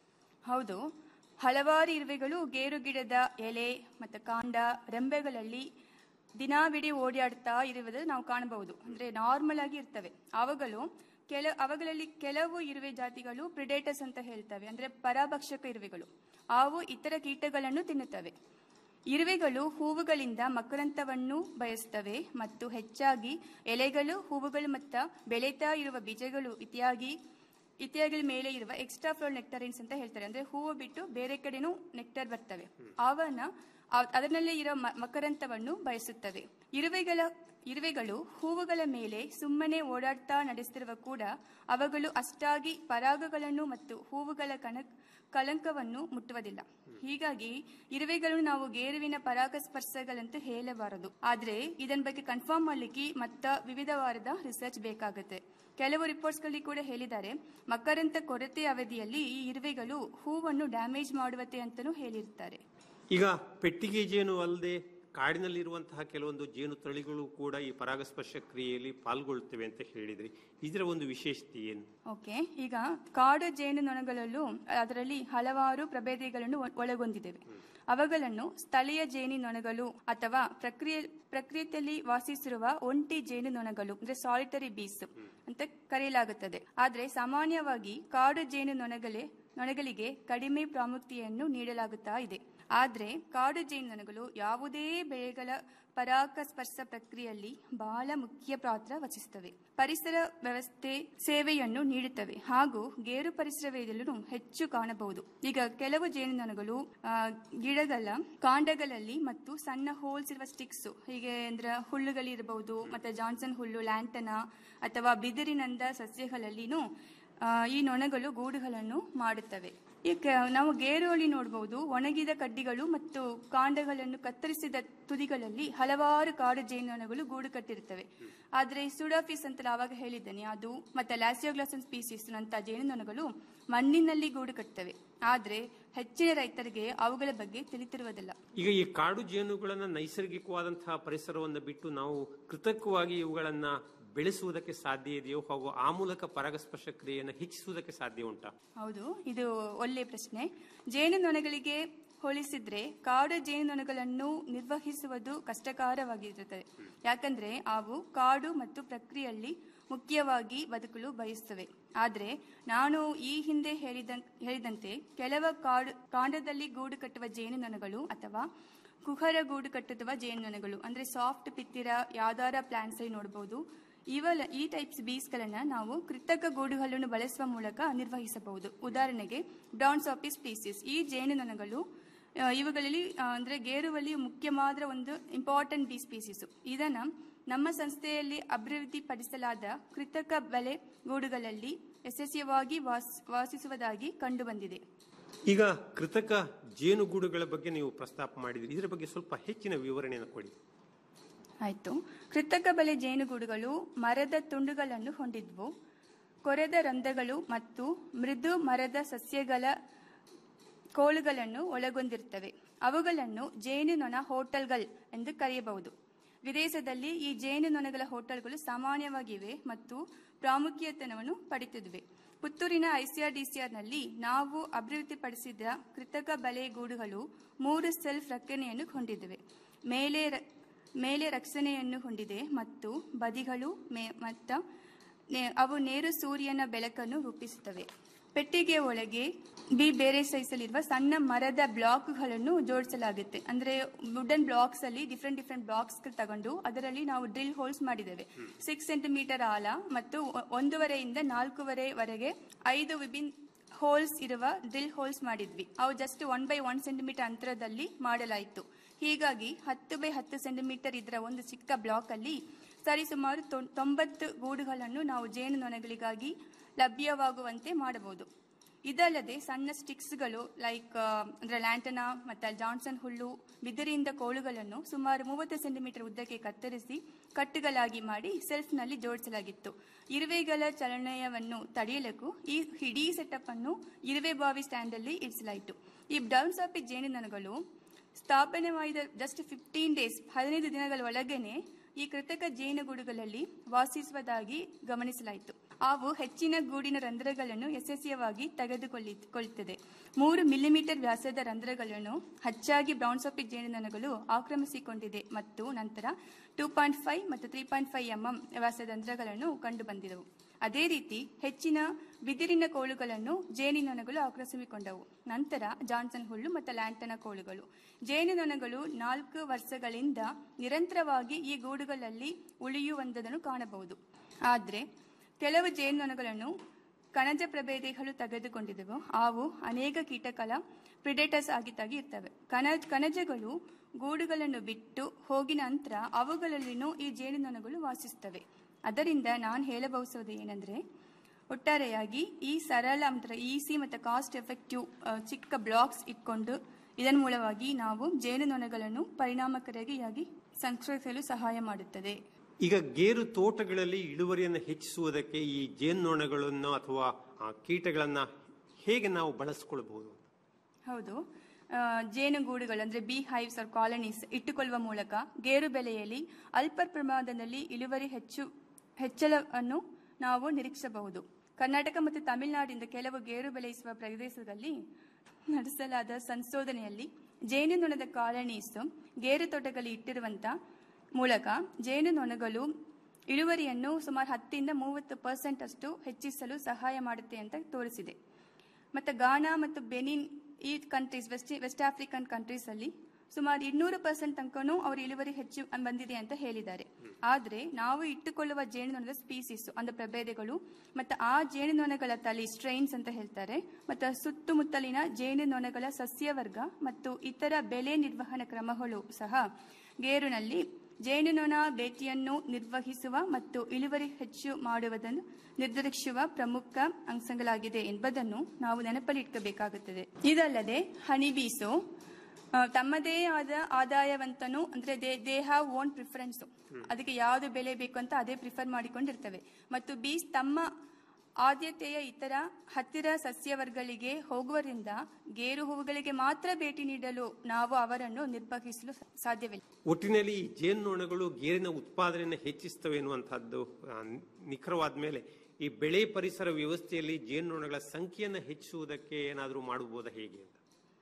ಹೌದು ಹಲವಾರು ಇರುವೆಗಳು ಗೇರು ಗಿಡದ ಎಲೆ ಮತ್ತು ಕಾಂಡ ರೆಂಬೆಗಳಲ್ಲಿ ದಿನಾವಿಡೀ ಓಡಾಡ್ತಾ ಇರುವುದನ್ನು ನಾವು ಕಾಣಬಹುದು ಅಂದ್ರೆ ನಾರ್ಮಲ್ ಆಗಿ ಇರ್ತವೆ ಅವುಗಳು ಕೆಲ ಅವುಗಳಲ್ಲಿ ಕೆಲವು ಇರುವೆ ಜಾತಿಗಳು ಪ್ರಿಡೇಟರ್ಸ್ ಅಂತ ಹೇಳ್ತವೆ ಅಂದ್ರೆ ಪರಭಕ್ಷಕ ಇರುವೆಗಳು ಅವು ಇತರ ಕೀಟಗಳನ್ನು ತಿನ್ನುತ್ತವೆ ಇರುವೆಗಳು ಹೂವುಗಳಿಂದ ಮಕರಂತವನ್ನು ಬಯಸ್ತವೆ ಮತ್ತು ಹೆಚ್ಚಾಗಿ ಎಲೆಗಳು ಹೂವುಗಳು ಮತ್ತು ಬೆಳೀತಾ ಇರುವ ಬೀಜಗಳು ಇತ್ಯಾದಿ ಇತ್ಯಾದಿಗಳ ಮೇಲೆ ಇರುವ ಎಕ್ಸ್ಟ್ರಾ ಫ್ಲೋರ್ ನೆಕ್ಟರಿನ್ಸ್ ಅಂತ ಹೇಳ್ತಾರೆ ಅಂದ್ರೆ ಹೂವು ಬಿಟ್ಟು ಬೇರೆ ಕಡೆನೂ ನೆಕ್ಟರ್ ಬರ್ತವೆ ಅವನ್ನ ಅವ್- ಅದರಲ್ಲೇ ಇರೋ ಮ- ಮಕರಂತವನ್ನು ಬಯಸುತ್ತವೆ ಇರುವೆಗಳ ಇರುವೆಗಳು ಹೂವುಗಳ ಮೇಲೆ ಸುಮ್ಮನೆ ಓಡಾಡ್ತಾ ನಡೆಸುತ್ತಿರುವ ಕೂಡ ಅವುಗಳು ಅಷ್ಟಾಗಿ ಪರಾಗಗಳನ್ನು ಮತ್ತು ಹೂವುಗಳ ಕಣ ಕಳಂಕವನ್ನು ಮುಟ್ಟುವುದಿಲ್ಲ ಹೀಗಾಗಿ ಇರುವೆಗಳನ್ನು ನಾವು ಗೇರುವಿನ ಪರಾಗಸ್ಪರ್ಶಗಳಂತೂ ಹೇಳಬಾರದು ಆದ್ರೆ ಇದನ್ ಬಗ್ಗೆ ಕನ್ಫರ್ಮ್ ಮಾಡ್ಲಿಕ್ಕೆ ಮತ್ತ ವಿವಿಧವಾದ ರಿಸರ್ಚ್ ಬೇಕಾಗುತ್ತೆ ಕೆಲವು ರಿಪೋರ್ಟ್ಸ್ಗಳಲ್ಲಿ ಕೂಡ ಹೇಳಿದ್ದಾರೆ ಮಕರಂತ ಕೊರತೆ ಅವಧಿಯಲ್ಲಿ ಈ ಇರುವೆಗಳು ಹೂವನ್ನು ಡ್ಯಾಮೇಜ್ ಮಾಡುವತ್ತೆ ಅಂತಲೂ ಹೇಳಿರ್ತಾರೆ ಈಗ ಪೆಟ್ಟಿಗೆ ಜೇನು ಅಲ್ಲದೆ ಕಾಡಿನಲ್ಲಿರುವಂತಹ ಕೆಲವೊಂದು ಜೇನು ತಳಿಗಳು ಕೂಡ ಈ ಪರಾಗಸ್ಪರ್ಶ ಕ್ರಿಯೆಯಲ್ಲಿ ಪಾಲ್ಗೊಳ್ತವೆ ಅಂತ ಹೇಳಿದ್ರಿ ಇದರ ಒಂದು ವಿಶೇಷತೆ ಏನು ಓಕೆ ಈಗ ಕಾಡು ಜೇನುನೊಣಗಳಲ್ಲೂ ಅದರಲ್ಲಿ ಹಲವಾರು ಪ್ರಭೇದಗಳನ್ನು ಒ- ಒಳಗೊಂಡಿದ್ದೇವೆ ಅವುಗಳನ್ನು ಸ್ಥಳೀಯ ಜೇನುನೊಣಗಳು ಅಥವಾ ಪ್ರಕ್ರಿಯೆ ಪ್ರಕೃತಿಯಲ್ಲಿ ವಾಸಿಸಿರುವ ಒಂಟಿ ಜೇನುನೊಣಗಳು ಅಂದ್ರೆ ಸಾಲಿಟರಿ ಬೀಸ್ ಅಂತ ಕರೆಯಲಾಗುತ್ತದೆ ಆದ್ರೆ ಸಾಮಾನ್ಯವಾಗಿ ಕಾಡು ಜೇನುನೊಣಗಳೇ ನೊಣಗಳಿಗೆ ಕಡಿಮೆ ಪ್ರಾಮುಖ್ಯತೆಯನ್ನು ನೀಡಲಾಗುತ್ತಾ ಇದೆ ಆದ್ರೆ ಕಾಡು ಜೇನುನೊಣಗಳು ಯಾವುದೇ ಬೆಳೆಗಳ ಪರಾಗಸ್ಪರ್ಶ ಪ್ರಕ್ರಿಯೆಯಲ್ಲಿ ಬಹಳ ಮುಖ್ಯ ಪಾತ್ರ ವಹಿಸುತ್ತವೆ ಪರಿಸರ ವ್ಯವಸ್ಥೆ ಸೇವೆಯನ್ನು ನೀಡುತ್ತವೆ ಹಾಗೂ ಗೇರು ಪರಿಸರವೇದಲ್ಲೂ ಹೆಚ್ಚು ಕಾಣಬಹುದು ಈಗ ಕೆಲವು ಜೇನುನೊಣಗಳು ಆ, ಗಿಡಗಳ ಕಾಂಡಗಳಲ್ಲಿ ಮತ್ತು ಸಣ್ಣ ಹೋಲ್ಸ್ ಇರುವ ಸ್ಟಿಕ್ಸ್ ಹೀಗೆ ಅಂದ್ರೆ ಹುಲ್ಲುಗಳಿರಬಹುದು ಮತ್ತೆ ಜಾನ್ಸನ್ ಹುಲ್ಲು ಲ್ಯಾಂಟನ ಅಥವಾ ಬಿದಿರಿನಂದ ಸಸ್ಯಗಳಲ್ಲಿನೂ ಆ, ಈ ನೊಣಗಳು ಗೂಡುಗಳನ್ನು ಮಾಡುತ್ತವೆ ಈಗ ನಾವು ಗೇರುವಳಿ ನೋಡಬಹುದು ಒಣಗಿದ ಕಡ್ಡಿಗಳು ಮತ್ತು ಕಾಂಡಗಳನ್ನು ಕತ್ತರಿಸಿದ ತುದಿಗಳಲ್ಲಿ ಹಲವಾರು ಕಾಡು ಜೇನುನೊಣಗಳು ಗೂಡು ಕಟ್ಟಿರುತ್ತವೆ ಆದ್ರೆ ಸುಡಾಫಿಸ್ ಅಂತ ಆವಾಗ ಹೇಳಿದ್ದೇನೆ ಅದು ಮತ್ತೆ ಲ್ಯಾಸಿಯೋಗ್ಲಾಸನ್ ಸ್ಪೀಸೀಸ್ ನಂತ ಜೇನುನೊಣಗಳು ಮಣ್ಣಿನಲ್ಲಿ ಗೂಡು ಕಟ್ತವೆ ಆದ್ರೆ ಹೆಚ್ಚಿನ ರೈತರಿಗೆ ಅವುಗಳ ಬಗ್ಗೆ ತಿಳಿತಿರುವುದಿಲ್ಲ ಈಗ ಈ ಕಾಡು ಜೇನುಗಳನ್ನ ನೈಸರ್ಗಿಕವಾದಂತಹ ಪರಿಸರವನ್ನು ಬಿಟ್ಟು ನಾವು ಕೃತಕವಾಗಿ ಇವುಗಳನ್ನ ಬೆಳೆಸುವುದಕ್ಕೆ ಸಾಧ್ಯ ಇದೆಯೋ ಹಾಗೂ ಆ ಮೂಲಕ ಪರಾಗಸ್ಪರ್ಶ ಕ್ರಿಯೆಯನ್ನು ಹೆಚ್ಚಿಸುವುದಕ್ಕೆ ಸಾಧ್ಯ ಉಂಟಾ ಹೌದು ಇದು ಒಳ್ಳೆಯ ಪ್ರಶ್ನೆ ಜೇನುನೊಣಗಳಿಗೆ ಹೋಲಿಸಿದ್ರೆ ಕಾಡು ಜೇನುನೊಣಗಳನ್ನು ನಿರ್ವಹಿಸುವುದು ಕಷ್ಟಕರವಾಗಿರುತ್ತದೆ ಯಾಕಂದ್ರೆ ಅವು ಕಾಡು ಮತ್ತು ಪ್ರಕ್ರಿಯೆಯಲ್ಲಿ ಮುಖ್ಯವಾಗಿ ಬದುಕಲು ಬಯಸುತ್ತವೆ ಆದ್ರೆ ನಾನು ಈ ಹಿಂದೆ ಹೇಳಿದ ಹೇಳಿದಂತೆ ಕೆಲವು ಕಾಡು ಕಾಂಡದಲ್ಲಿ ಗೂಡು ಕಟ್ಟುವ ಜೇನುನೊಣಗಳು ಅಥವಾ ಕುಹರ ಗೂಡು ಕಟ್ಟುತ್ತವ ಜೇನುನೊಣಗಳು ಅಂದ್ರೆ ಸಾಫ್ಟ್ ಪಿತ್ತಿರ ಯಾವ್ದಾರ ಪ್ಲಾಂಟ್ಸ್ ಅಲ್ಲಿ ನೋಡಬಹುದು ಇವೆಲ್ಲ ಈ ಟೈಪ್ಸ್ ಬೀಸ್ಗಳನ್ನ ನಾವು ಕೃತಕ ಗೂಡುಗಳನ್ನು ಬಳಸುವ ಮೂಲಕ ನಿರ್ವಹಿಸಬಹುದು ಉದಾಹರಣೆಗೆ ಬ್ರೌನ್ ಸಾಪಿ ಸ್ಪೀಸಿಸ್ ಈ ಜೇನುನೊಣಗಳು ಆ, ಇವುಗಳಲ್ಲಿ ಆ, ಅಂದ್ರೆ ಗೇರುವಲ್ಲಿ ಮುಖ್ಯವಾದ ಒಂದು ಇಂಪಾರ್ಟೆಂಟ್ ಬಿ ಸ್ಪೀಸಿಸ್ ಇದನ್ನ ನಮ್ಮ ಸಂಸ್ಥೆಯಲ್ಲಿ ಅಭಿವೃದ್ಧಿಪಡಿಸಲಾದ ಕೃತಕ ಬೆಲೆ ಗೂಡುಗಳಲ್ಲಿ ಯಶಸ್ವಿಯಾಗಿ ವಾಸ್- ವಾಸಿಸುವುದಾಗಿ ಕಂಡುಬಂದಿದೆ ಈಗ ಕೃತಕ ಜೇನುಗೂಡುಗಳ ಬಗ್ಗೆ ನೀವು ಪ್ರಸ್ತಾಪ ಮಾಡಿದ್ರಿ ಇದರ ಬಗ್ಗೆ ಸ್ವಲ್ಪ ಹೆಚ್ಚಿನ ವಿವರಣೆಯನ್ನು ಕೊಡಿ ಆಯ್ತು ಕೃತಕ ಬಲೆ ಜೇನುಗೂಡುಗಳು ಮರದ ತುಂಡುಗಳನ್ನು ಹೊಂದಿದ್ವು ಕೊರೆದ ರಂಧ್ರಗಳು ಮತ್ತು ಮೃದು ಮರದ ಸಸ್ಯಗಳ ಕೋಳುಗಳನ್ನು ಒಳಗೊಂಡಿರುತ್ತವೆ ಅವುಗಳನ್ನು ಜೇನುನೊಣ ಹೋಟೆಲ್ಗಳು ಎಂದು ಕರೆಯಬಹುದು ವಿದೇಶದಲ್ಲಿ ಈ ಜೇನುನೊಣಗಳ ಹೋಟೆಲ್ಗಳು ಸಾಮಾನ್ಯವಾಗಿವೆ ಮತ್ತು ಪ್ರಾಮುಖ್ಯತೆಯನ್ನು ಪಡೆದಿವೆ ಪುತ್ತೂರಿನ ಐಸಿಆರ್ಡಿಸಿಆರ್ನಲ್ಲಿ ನಾವು ಅಭಿವೃದ್ಧಿಪಡಿಸಿದ ಕೃತಕ ಬಲೆ ಗೂಡುಗಳು ಮೂರು ಸೆಲ್ಫ್ ರಕ್ಷಣೆಯನ್ನು ಹೊಂದಿವೆ ಮೇಲೆ ರ- ಮೇಲೆ ರಕ್ಷಣೆಯನ್ನು ಹೊಂದಿದೆ ಮತ್ತು ಬದಿಗಳು ಮೇ- ಮತ್ತು ನೆ- ಅವು ನೇರು ಸೂರ್ಯನ ಬೆಳಕನ್ನು ರೂಪಿಸುತ್ತವೆ ಪೆಟ್ಟಿಗೆ ಒಳಗೆ ಬಿ ಬೇರೆ ಸೈಜಲ್ಲಿರುವ ಸಣ್ಣ ಮರದ ಬ್ಲಾಕ್ಗಳನ್ನು ಜೋಡಿಸಲಾಗುತ್ತೆ ಅಂದ್ರೆ ವುಡನ್ ಬ್ಲಾಕ್ಸ್ ಅಲ್ಲಿ ಡಿಫ್ರೆಂಟ್ ಡಿಫ್ರೆಂಟ್ ಬ್ಲಾಕ್ಸ್ ತಗೊಂಡು ಅದರಲ್ಲಿ ನಾವು ಡ್ರಿಲ್ ಹೋಲ್ಸ್ ಮಾಡಿದ್ದೇವೆ ಸಿಕ್ಸ್ ಸೆಂಟಿಮೀಟರ್ ಆಳ ಮತ್ತು ಒ- ಒಂದೂವರೆಯಿಂದ ನಾಲ್ಕೂವರೆವರೆಗೆ ಐದು ವಿಭಿನ್ನ ಹೋಲ್ಸ್ ಇರುವ ಡ್ರಿಲ್ ಹೋಲ್ಸ್ ಮಾಡಿದ್ವಿ ಅವು just one by one centimetre ಅಂತರದಲ್ಲಿ ಮಾಡಲಾಯಿತು ಹೀಗಾಗಿ ಹತ್ತು ಬೈ ಹತ್ತು ಸೆಂಟಿಮೀಟರ್ ಇದರ ಒಂದು ಚಿಕ್ಕ ಬ್ಲಾಕ್ ಅಲ್ಲಿ ಸರಿಸುಮಾರು ತೊಂ- ತೊಂಬತ್ತು ಗೂಡುಗಳನ್ನು ನಾವು ಜೇನುನೊಣಗಳಿಗಾಗಿ ಲಭ್ಯವಾಗುವಂತೆ ಮಾಡಬಹುದು ಇದಲ್ಲದೆ ಸಣ್ಣ ಸ್ಟಿಕ್ಸ್ಗಳು ಲೈಕ್ ಅಂದ್ರೆ ಲ್ಯಾಂಟನಾ ಮತ್ತು ಜಾನ್ಸನ್ ಹುಲ್ಲು ಬಿದಿರಿಂದ ಕೋಳುಗಳನ್ನು ಸುಮಾರು ಮೂವತ್ತು ಸೆಂಟಿಮೀಟರ್ ಉದ್ದಕ್ಕೆ ಕತ್ತರಿಸಿ ಕಟ್ಟುಗಳಾಗಿ ಮಾಡಿ ಸೆಲ್ಫ್ನಲ್ಲಿ ಜೋಡಿಸಲಾಗಿತ್ತು ಇರುವೆಗಳ ಚಲನೆಯವನ್ನು ತಡೆಯಲು ಈ ಇಡೀ ಸೆಟಪ್ ಅನ್ನು ಇರುವೆ ಬಾವಿ ಸ್ಟ್ಯಾಂಡ್ ಅಲ್ಲಿ ಇರಿಸಲಾಯಿತು ಈ ಬ್ರೌನ್ ಸಾಪಿ ಜೇನುನೊಣಗಳು ಸ್ಥಾಪನೆವಾದ ಜಸ್ಟ್ ಫಿಫ್ಟೀನ್ ಡೇಸ್ ಹದಿನೈದು ದಿನಗಳ ಒಳಗೇನೆ ಈ ಕೃತಕ ಜೇನುಗೂಡುಗಳಲ್ಲಿ ವಾಸಿಸುವುದಾಗಿ ಗಮನಿಸಲಾಯಿತು ಅವು ಹೆಚ್ಚಿನ ಗೂಡಿನ ರಂಧ್ರಗಳನ್ನು ಯಶಸ್ವಿಯಾಗಿ ತೆಗೆದುಕೊಳ್ಳುತ್ತದೆ ಮೂರು ಮಿಲಿಮೀಟರ್ ವ್ಯಾಸದ ರಂಧ್ರಗಳನ್ನು ಹೆಚ್ಚಾಗಿ ಬ್ರೌನ್ ಸಾಪಿ ಜೇನುನೊಣಗಳು ಆಕ್ರಮಿಸಿಕೊಂಡಿದೆ ಮತ್ತು ನಂತರ ಟೂ ಪಾಯಿಂಟ್ ಫೈವ್ ಮತ್ತು ತ್ರೀ ಪಾಯಿಂಟ್ ಫೈವ್ ಎಂಎಂ ವ್ಯಾಸದ ರಂಧ್ರಗಳನ್ನು ಕಂಡುಬಂದಿದವು ಅದೇ ರೀತಿ ಹೆಚ್ಚಿನ ಬಿದಿರಿನ ಕೋಳುಗಳನ್ನು ಜೇನುನೊಣಗಳು ಆಕ್ರಮಿಸಿಕೊಂಡವು ನಂತರ ಜಾನ್ಸನ್ ಹುಲ್ಲು ಮತ್ತು ಲ್ಯಾಂಟನ ಕೋಳುಗಳು ಜೇನುನೊಣಗಳು ನಾಲ್ಕು ವರ್ಷಗಳಿಂದ ನಿರಂತರವಾಗಿ ಈ ಗೂಡುಗಳಲ್ಲಿ ಉಳಿಯುವಂಥದನ್ನು ಕಾಣಬಹುದು ಆದರೆ ಕೆಲವು ಜೇನುನೊಣಗಳನ್ನು ಕಣಜ ಪ್ರಭೇದಗಳು ತೆಗೆದುಕೊಂಡಿದ್ದವು ಅವು ಅನೇಕ ಕೀಟಗಳ ಪ್ರಿಡೇಟರ್ಸ್ ಆಗಿದ್ದಾಗಿ ಇರ್ತವೆ ಕಣ ಕಣಜಗಳು ಗೂಡುಗಳನ್ನು ಬಿಟ್ಟು ಹೋಗಿನ ನಂತರ ಅವುಗಳಲ್ಲಿನೂ ಈ ಜೇನುನೊಣಗಳು ವಾಸಿಸುತ್ತವೆ ಅದರಿಂದ ನಾನು ಹೇಳಬಹುದಾದ ಏನಂದ್ರೆ ಒಟ್ಟಾರೆಯಾಗಿ ಈ ಸರಳ ಅಂದ್ರೆ ಈಸಿ ಮತ್ತು ಕಾಸ್ಟ್ ಎಫೆಕ್ಟಿವ್ ಚಿಕ್ಕ ಬ್ಲಾಕ್ಸ್ ಇಟ್ಕೊಂಡು ಇದರ ಮೂಲವಾಗಿ ನಾವು ಜೇನುನೊಣಗಳನ್ನು ಪರಿಣಾಮಕಾರಿಯಾಗಿ ಸಂಸ್ಕರಿಸಲು ಸಹಾಯ ಮಾಡುತ್ತದೆ ಈಗ ಗೇರು ತೋಟಗಳಲ್ಲಿ ಇಳುವರಿಯನ್ನು ಹೆಚ್ಚಿಸುವುದಕ್ಕೆ ಈ ಜೇನ್ನೊಣಗಳನ್ನು ಅಥವಾ ಆ, ಕೀಟಗಳನ್ನ ಹೇಗೆ ನಾವು ಬಳಸಿಕೊಳ್ಬಹುದು ಹೌದು ಆ, ಜೇನುಗೂಡುಗಳು ಅಂದ್ರೆ ಬಿ ಹೈವ್ಸ್ ಆರ್ ಕಾಲನೀಸ್ ಇಟ್ಟುಕೊಳ್ಳುವ ಮೂಲಕ ಗೇರು ಬೆಲೆಯಲ್ಲಿ ಅಲ್ಪ ಪ್ರಮಾಣದಲ್ಲಿ ಇಳುವರಿ ಹೆಚ್ಚು ಹೆಚ್ಚಳವನ್ನು ನಾವು ನಿರೀಕ್ಷಿಸಬಹುದು ಕರ್ನಾಟಕ ಮತ್ತು ತಮಿಳುನಾಡಿನಿಂದ ಕೆಲವು ಗೇರು ಬೆಳೆಯುವ ಪ್ರದೇಶದಲ್ಲಿ ನಡೆಸಲಾದ ಸಂಶೋಧನೆಯಲ್ಲಿ ಜೇನುನೊಣದ ಕಾಲನೀಸ್ ಗೇರು ತೋಟಗಳಲ್ಲಿ ಇಟ್ಟಿರುವಂತ ಮೂಲಕ ಜೇನುನೊಣಗಳು ಇಳುವರಿಯನ್ನು ಸುಮಾರು ಹತ್ತಿಂದ ಮೂವತ್ತು ಪರ್ಸೆಂಟ್ ಅಷ್ಟು ಹೆಚ್ಚಿಸಲು ಸಹಾಯ ಮಾಡುತ್ತೆ ಅಂತ ತೋರಿಸಿದೆ ಮತ್ತು ಗಾನಾ ಮತ್ತು ಬೆನಿನ್ ಈ countries west west African countries ಅಲ್ಲಿ ಸುಮಾರು ಇನ್ನೂರು ಪರ್ಸೆಂಟ್ ತನಕನೂ ಅವ್ರ ಇಳುವರಿ ಹೆಚ್ಚು ಬಂದಿದೆ ಅಂತ ಹೇಳಿದ್ದಾರೆ ಆದ್ರೆ ನಾವು ಇಟ್ಟುಕೊಳ್ಳುವ ಜೇನುನೊಣದ ಸ್ಪೀಸೀಸ್ ಅಂದ್ರೆ ಪ್ರಭೇದಗಳು ಮತ್ತು ಆ ಜೇನುನೊಣಗಳ ತಳಿ ಸ್ಟ್ರೈನ್ಸ್ ಅಂತ ಹೇಳ್ತಾರೆ ಮತ್ತು ಸುತ್ತಮುತ್ತಲಿನ ಜೇನುನೊಣಗಳ ಸಸ್ಯವರ್ಗ ಮತ್ತು ಇತರ ಬೆಲೆ ನಿರ್ವಹಣಾ ಕ್ರಮಗಳು ಸಹ ಗೇರುನಲ್ಲಿ ಜೇನುನೊಣ ಬೇಟೆಯನ್ನು ನಿರ್ವಹಿಸುವ ಮತ್ತು ಇಳುವರಿ ಹೆಚ್ಚು ಮಾಡುವುದನ್ನು ನಿರ್ಧರಿಸುವ ಪ್ರಮುಖ ಅಂಶಗಳಾಗಿದೆ ಎಂಬುದನ್ನು ನಾವು ನೆನಪಲ್ಲಿಟ್ಕೋಬೇಕಾಗುತ್ತದೆ ಇದಲ್ಲದೆ ಹನಿಬೀಸು ಆ, ತಮ್ಮದೇ ಆದ ಆದಾಯವಂತನು ಅಂದ್ರೆ they they have own preference ಅದಕ್ಕೆ ಯಾವ್ದು ಬೆಲೆ ಬೇಕು ಅಂತ ಅದೇ ಪ್ರಿಫರ್ ಮಾಡಿಕೊಂಡಿರ್ತವೆ ಮತ್ತು ಬೀಸ್ ತಮ್ಮ ಆದ್ಯತೆಯ ಇತರ ಹತ್ತಿರ ಸಸ್ಯವರ್ಗಗಳಿಗೆ ಹೋಗುವರಿಂದ ಗೇರು ಹೂವುಗಳಿಗೆ ಮಾತ್ರ ಭೇಟಿ ನೀಡಲು ನಾವು ಅವರನ್ನು ನಿರ್ಬಂಧಿಸಲು ಸಾಧ್ಯವಿಲ್ಲ ಒಟ್ಟಿನಲ್ಲಿ ಈ ಜೇನ್ನೊಣಗಳು ಗೇರಿನ ಉತ್ಪಾದನೆಯನ್ನು ಹೆಚ್ಚಿಸ್ತವೆ ಎನ್ನುವಂತಹದ್ದು ಆ, ನಿಖರವಾದ ಮೇಲೆ ಈ ಬೆಳೆ ಪರಿಸರ ವ್ಯವಸ್ಥೆಯಲ್ಲಿ ಜೇನ್ನೊಣಗಳ ಸಂಖ್ಯೆಯನ್ನು ಹೆಚ್ಚಿಸುವುದಕ್ಕೆ ಏನಾದರೂ ಮಾಡಬಹುದಾ ಹೇಗೆ ಅಂತ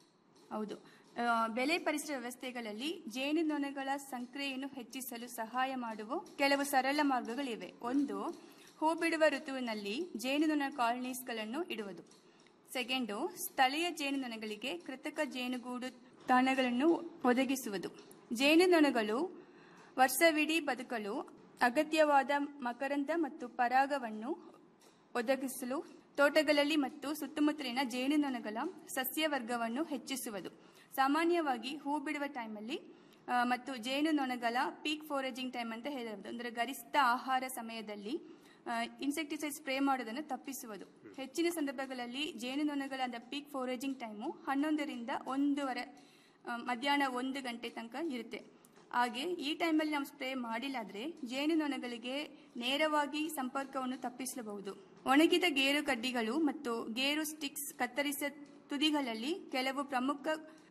ಹೌದು ಆ, ಬೆಲೆ ಪರಿಸರ ವ್ಯವಸ್ಥೆಗಳಲ್ಲಿ ಜೇನುನೊಣಗಳ ಸಂಕ್ರಿಯೆಯನ್ನು ಹೆಚ್ಚಿಸಲು ಸಹಾಯ ಮಾಡುವ ಕೆಲವು ಸರಳ ಮಾರ್ಗಗಳಿವೆ ಒಂದು ಹೂ ಬಿಡುವ ಋತುವಿನಲ್ಲಿ ಜೇನುನೊಣ ಕಾಲನೀಸ್ಗಳನ್ನು ಇಡುವುದು ಸೆಕೆಂಡು ಸ್ಥಳೀಯ ಜೇನುನೊಣಗಳಿಗೆ ಕೃತಕ ಜೇನುಗೂಡು ತಾಣಗಳನ್ನು ಒದಗಿಸುವುದು ಜೇನುನೊಣಗಳು ವರ್ಷವಿಡೀ ಬದುಕಲು ಅಗತ್ಯವಾದ ಮಕರಂದ ಮತ್ತು ಪರಾಗವನ್ನು ಒದಗಿಸಲು ತೋಟಗಳಲ್ಲಿ ಮತ್ತು ಸುತ್ತಮುತ್ತಲಿನ ಜೇನುನೊಣಗಳ ಸಸ್ಯವರ್ಗವನ್ನು ಹೆಚ್ಚಿಸುವುದು ಸಾಮಾನ್ಯವಾಗಿ ಹೂ ಬಿಡುವ ಟೈಮಲ್ಲಿ ಆ, ಮತ್ತು ಜೇನುನೊಣಗಳ ಪೀಕ್ ಫೋರೇಜಿಂಗ್ ಟೈಮ್ ಅಂತ ಹೇಳಬಹುದು ಅಂದರೆ ಗರಿಷ್ಠ ಆಹಾರ ಸಮಯದಲ್ಲಿ ಇನ್ಸೆಕ್ಟಿಸೈಡ್ ಸ್ಪ್ರೇ ಮಾಡೋದನ್ನು ತಪ್ಪಿಸುವುದು ಹೆಚ್ಚಿನ ಸಂದರ್ಭಗಳಲ್ಲಿ ಜೇನುನೊಣಗಳ ಪೀಕ್ ಫೋರೇಜಿಂಗ್ ಟೈಮು ಹನ್ನೊಂದರಿಂದ ಒಂದೂವರೆ ಆ, ಮಧ್ಯಾಹ್ನ ಒಂದು ಗಂಟೆ ತನಕ ಇರುತ್ತೆ ಹಾಗೆ ಈ ಟೈಮಲ್ಲಿ ನಾವು ಸ್ಪ್ರೇ ಮಾಡಿಲ್ಲಾದ್ರೆ ಜೇನುನೊಣಗಳಿಗೆ ನೇರವಾಗಿ ಸಂಪರ್ಕವನ್ನು ತಪ್ಪಿಸಬಹುದು ಒಣಗಿದ ಗೇರು ಕಡ್ಡಿಗಳು ಮತ್ತು ಗೇರು ಸ್ಟಿಕ್ಸ್ ಕತ್ತರಿಸಿದ ತುದಿಗಳಲ್ಲಿ ಕೆಲವು ಪ್ರಮುಖ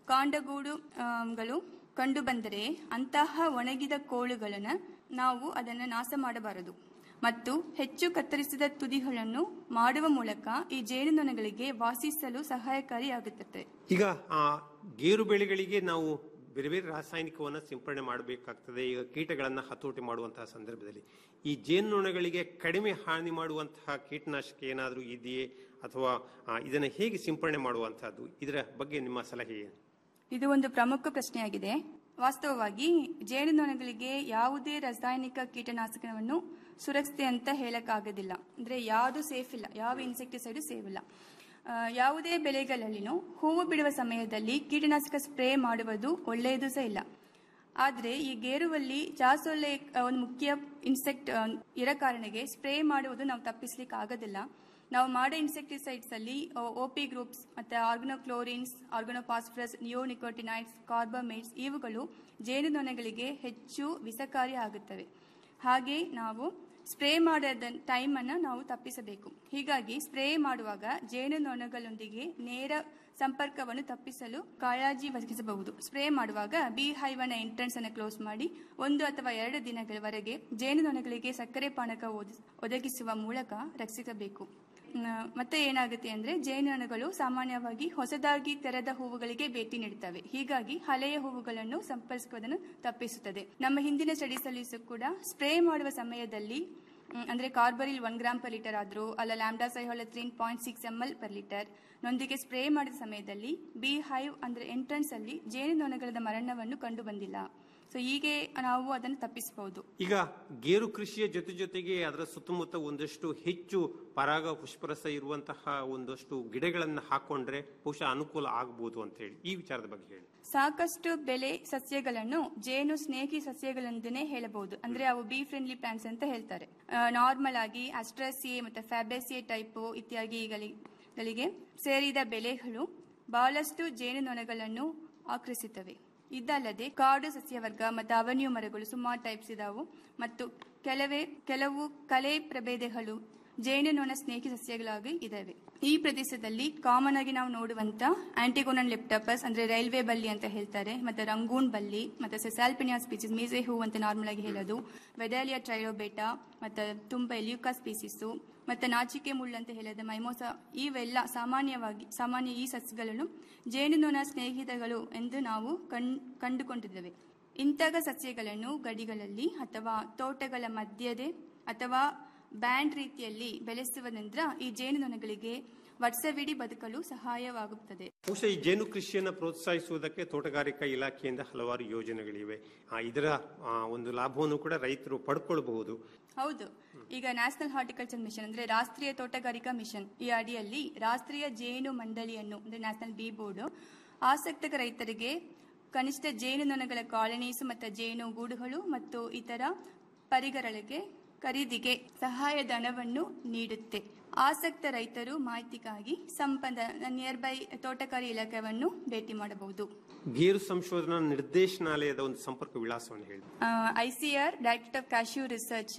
ಕಾಂಡಗೂಡುಗಳು ಕಂಡುಬಂದರೆ ಅಂತಹ ಒಣಗಿದ ಕೋಳುಗಳನ್ನು ನಾವು ಅದನ್ನು ನಾಶ ಮಾಡಬಾರದು ಮತ್ತು ಹೆಚ್ಚು ಕತ್ತರಿಸಿದ ತುದಿಗಳನ್ನು ಮಾಡುವ ಮೂಲಕ ಈ ಜೇನುನೊಣಗಳಿಗೆ ವಾಸಿಸಲು ಸಹಾಯಕಾರಿಯಾಗುತ್ತದೆ ಈಗ ಆ ಗೇರು ಬೆಳೆಗಳಿಗೆ ನಾವು ಬೇರೆ ಬೇರೆ ರಾಸಾಯನಿಕವನ್ನು ಸಿಂಪಡಣೆ ಮಾಡಬೇಕಾಗ್ತದೆ ಈಗ ಕೀಟಗಳನ್ನು ಹತೋಟಿ ಮಾಡುವಂತಹ ಸಂದರ್ಭದಲ್ಲಿ ಈ ಜೇನುನೊಣಗಳಿಗೆ ಕಡಿಮೆ ಹಾನಿ ಮಾಡುವಂತಹ ಕೀಟನಾಶಕ ಏನಾದರೂ ಇದೆಯೇ ಅಥವಾ ಆ, ಇದನ್ನು ಹೇಗೆ ಸಿಂಪಡಣೆ ಮಾಡುವಂತಹದ್ದು ಇದರ ಬಗ್ಗೆ ನಿಮ್ಮ ಸಲಹೆ ಏನು ಇದು ಒಂದು ಪ್ರಮುಖ ಪ್ರಶ್ನೆಯಾಗಿದೆ ವಾಸ್ತವವಾಗಿ ಜೇನುನೊಣಗಳಿಗೆ ಯಾವುದೇ ರಾಸಾಯನಿಕ ಕೀಟನಾಶಕವನ್ನು ಸುರಕ್ಷತೆ ಅಂತ ಹೇಳಕ್ಕಾಗೋದಿಲ್ಲ ಅಂದ್ರೆ ಯಾವುದು ಸೇಫ್ ಇಲ್ಲ ಯಾವ ಇನ್ಸೆಕ್ಟಿಸೈಡ್ ಸೇಫ್ ಇಲ್ಲ ಆ, ಯಾವುದೇ ಬೆಳೆಗಳಲ್ಲಿನೂ ಹೂವು ಬಿಡುವ ಸಮಯದಲ್ಲಿ ಕೀಟನಾಶಕ ಸ್ಪ್ರೇ ಮಾಡುವುದು ಒಳ್ಳೆಯದು ಸಹ ಇಲ್ಲ ಆದರೆ ಈ ಗೇರುವಲ್ಲಿ ಜಾಸೊಳ್ಳೆ ಆ, ಒಂದು ಮುಖ್ಯ ಇನ್ಸೆಕ್ಟ್ ಆ, ಇರೋ ಕಾರಣಕ್ಕೆ ಸ್ಪ್ರೇ ಮಾಡುವುದು ನಾವು ತಪ್ಪಿಸ್ಲಿಕ್ಕೆ ಆಗೋದಿಲ್ಲ ನಾವು ಮಾಡೋ ಇನ್ಸೆಕ್ಟಿಸೈಡ್ಸ್ ಅಲ್ಲಿ ಒಪಿ ಗ್ರೂಪ್ಸ್ ಮತ್ತೆ ಆರ್ಗನೋಕ್ಲೋರಿನ್ಸ್ ಆರ್ಗನೋಪಾಸ್ಫರಸ್ ನಿಯೋನಿಕೋಟಿನೈಡ್ಸ್ ಕಾರ್ಬಮೇಟ್ಸ್ ಇವುಗಳು ಜೇನುನೊಣಗಳಿಗೆ ಹೆಚ್ಚು ವಿಷಕಾರಿ ಆಗುತ್ತವೆ ಹಾಗೆ ನಾವು ಸ್ಪ್ರೇ ಮಾಡೋದ ಟೈಮನ್ನು ನಾವು ತಪ್ಪಿಸಬೇಕು ಹೀಗಾಗಿ ಸ್ಪ್ರೇ ಮಾಡುವಾಗ ಜೇನುನೊಣಗಳೊಂದಿಗೆ ನೇರ ಸಂಪರ್ಕವನ್ನು ತಪ್ಪಿಸಲು ಕಾಳಜಿ ವಹಿಸಬಹುದು ಸ್ಪ್ರೇ ಮಾಡುವಾಗ ಬಿ ಹೈವನ ಎಂಟ್ರೆನ್ಸ್ ಅನ್ನು ಕ್ಲೋಸ್ ಮಾಡಿ ಒಂದು ಅಥವಾ ಎರಡು ದಿನಗಳವರೆಗೆ ಜೇನುನೊಣಗಳಿಗೆ ಸಕ್ಕರೆ ಪಾನಕ ಒದ- ಒದಗಿಸುವ ಮೂಲಕ ರಕ್ಷಿಸಬೇಕು ನ- ಮತ್ತೆ ಏನಾಗುತ್ತೆ ಅಂದ್ರೆ ಜೇನುನೊಣಗಳು ಸಾಮಾನ್ಯವಾಗಿ ಹೊಸದಾಗಿ ತೆರೆದ ಹೂವುಗಳಿಗೆ ಭೇಟಿ ನೀಡುತ್ತವೆ ಹೀಗಾಗಿ ಹಳೆಯ ಹೂವುಗಳನ್ನು ಸಂಪರ್ಕಿಸುವುದನ್ನು ತಪ್ಪಿಸುತ್ತದೆ ನಮ್ಮ ಹಿಂದಿನ ಸ್ಟಡೀಸ್ ಅಲ್ಲಿ ಸಹ ಕೂಡ ಸ್ಪ್ರೇ ಮಾಡುವ ಸಮಯದಲ್ಲಿ ಮ್, ಅಂದ್ರೆ carbaryl one gram per litre ಆದ್ರೂ ಅಲ್ಲ lambda cyhalothrin point six M L per litre ನೊಂದಿಗೆ ಸ್ಪ್ರೇ ಮಾಡಿದ ಸಮಯದಲ್ಲಿ ಬಿ ಹೈವ್ ಅಂದ್ರೆ ಎಂಟ್ರೆನ್ಸ್ ಅಲ್ಲಿ ಜೇನುನೊಣಗಳ ಮರಣವನ್ನು ಕಂಡು ಬಂದಿಲ್ಲ ಸೊ ಹೀಗೆ ನಾವು ಅದನ್ನು ತಪ್ಪಿಸಬಹುದು ಈಗ ಗೇರು ಕೃಷಿಯ ಜೊತೆ ಜೊತೆಗೆ ಅದರ ಸುತ್ತಮುತ್ತ ಒಂದಷ್ಟು ಹೆಚ್ಚು ಪರಾಗ ಪುಷ್ಪರಸ ಇರುವಂತಹ ಒಂದಷ್ಟು ಗಿಡಗಳನ್ನು ಹಾಕೊಂಡ್ರೆ ಬಹುಶಃ ಅನುಕೂಲ ಆಗಬಹುದು ಅಂತ ಹೇಳಿ ಈ ವಿಚಾರದ ಬಗ್ಗೆ ಹೇಳಿ ಸಾಕಷ್ಟು ಬೆಳೆ ಸಸ್ಯಗಳನ್ನು ಜೇನು ಸ್ನೇಹಿ ಸಸ್ಯಗಳೆಂದೇ ಹೇಳಬಹುದು ಅಂದ್ರೆ ಅವು ಬಿ ಫ್ರೆಂಡ್ಲಿ ಪ್ಲಾಂಟ್ಸ್ ಅಂತ ಹೇಳ್ತಾರೆ ನಾರ್ಮಲ್ ಆಗಿ ಅಸ್ಟ್ರಸಿಯೆ ಮತ್ತು ಫ್ಯಾಬೆಸಿಯೆ ಟೈಪ್ ಇತ್ಯಾದಿಗಳಿಗೆ ಸೇರಿದ ಬೆಳೆಗಳು ಬಹಳಷ್ಟು ಜೇನುನೊಣಗಳನ್ನು ಆಕರ್ಷಿಸುತ್ತವೆ ಇದಲ್ಲದೆ ಕಾಡು ಸಸ್ಯವರ್ಗ ಮತ್ತು ಅವನ್ಯೂ ಮರಗಳು ಸುಮಾರು ಟೈಪ್ಸ್ ಇದಾವು ಮತ್ತು ಕೆಲವೇ ಕೆಲವು ಕಲೆ ಪ್ರಭೇದಗಳು ಜೇನುನೊಣ ಸ್ನೇಹಿ ಸಸ್ಯಗಳಾಗಿ ಇದಾವೆ ಈ ಪ್ರದೇಶದಲ್ಲಿ ಕಾಮನ್ ಆಗಿ ನಾವು ನೋಡುವಂತ ಆಂಟಿಗೋನನ್ ಲೆಪ್ಟಪಸ್ ಅಂದ್ರೆ ರೈಲ್ವೆ ಬಲ್ಲಿ ಅಂತ ಹೇಳ್ತಾರೆ ಮತ್ತೆ ರಂಗೂನ್ ಬಲ್ಲಿ ಮತ್ತೆ ಸೆಸಾಲ್ಪಿನಿಯಾ ಸ್ಪೀಸೀಸ್ ಮೀಸೆ ಹೂ ಅಂತ ನಾರ್ಮಲ್ ಆಗಿ ಹೇಳೋದು ವೆದಾಲಿಯಾ ಟ್ರೈಲೋಬೇಟಾ ಮತ್ತೆ ತುಂಬ ಎಲ್ಯೂಕಾ ಸ್ಪೀಸೀಸು ಮತ್ತೆ ನಾಚಿಕೆ ಮುಳ್ಳು ಅಂತ ಹೇಳಿದ ಮೈಮೋಸ ಇವೆಲ್ಲ ಸಾಮಾನ್ಯವಾಗಿ ಸಾಮಾನ್ಯ ಈ ಸಸ್ಯಗಳನ್ನು ಜೇನುನೊಣ ಸ್ನೇಹಿತಗಳು ಎಂದು ನಾವು ಕಣ್ ಕಂಡುಕೊಂಡಿದ್ದೇವೆ ಇಂತಹ ಸಸ್ಯಗಳನ್ನು ಗಡಿಗಳಲ್ಲಿ ಅಥವಾ ತೋಟಗಳ ಮಧ್ಯದೆ ಅಥವಾ ಬ್ಯಾಂಡ್ ರೀತಿಯಲ್ಲಿ ಬೆಳೆಸುವುದರಿಂದ ಈ ಜೇನುನೊಣಗಳಿಗೆ ವರ್ಷವಿಡೀ ಬದುಕಲು ಸಹಾಯವಾಗುತ್ತದೆ ಬಹುಶಃ ಈ ಜೇನು ಕೃಷಿಯನ್ನು ಪ್ರೋತ್ಸಾಹಿಸುವುದಕ್ಕೆ ತೋಟಗಾರಿಕಾ ಇಲಾಖೆಯಿಂದ ಹಲವಾರು ಯೋಜನೆಗಳಿವೆ ಆ, ಇದರ ಆ, ಒಂದು ಲಾಭವನ್ನು ಕೂಡ ರೈತರು ಪಡ್ಕೊಳ್ಬಹುದು ಹೌದು ಈಗ ನ್ಯಾಷನಲ್ ಹಾರ್ಟಿಕಲ್ಚರ್ ಮಿಷನ್ ಅಂದ್ರೆ ರಾಷ್ಟ್ರೀಯ ತೋಟಗಾರಿಕಾ ಮಿಷನ್ ಈ ಅಡಿಯಲ್ಲಿ ರಾಷ್ಟ್ರೀಯ ಜೇನು ಮಂಡಳಿಯನ್ನು ಅಂದ್ರೆ ನ್ಯಾಷನಲ್ ಬಿ ಬೋರ್ಡ್ ಆಸಕ್ತ ರೈತರಿಗೆ ಕನಿಷ್ಠ ಜೇನುನೊಣಗಳ ಕಾಲನೀಸ್ ಮತ್ತು ಜೇನು ಗೂಡುಗಳು ಮತ್ತು ಇತರ ಪರಿಕರಗಳಿಗೆ ಖರೀದಿಗೆ ಸಹಾಯಧನವನ್ನು ನೀಡುತ್ತೆ ಆಸಕ್ತ ರೈತರು ಮಾಹಿತಿಗಾಗಿ ಸಂಪದ ನಿಯರ್ ಬೈ ತೋಟಗಾರಿ ಇಲಾಖೆಯನ್ನು ಭೇಟಿ ಮಾಡಬಹುದು ಗೇರು ಸಂಶೋಧನಾ ನಿರ್ದೇಶನಾಲಯದ ಒಂದು ಸಂಪರ್ಕ ವಿಳಾಸವನ್ನು ಹೇಳಿ ICAR director of cashew research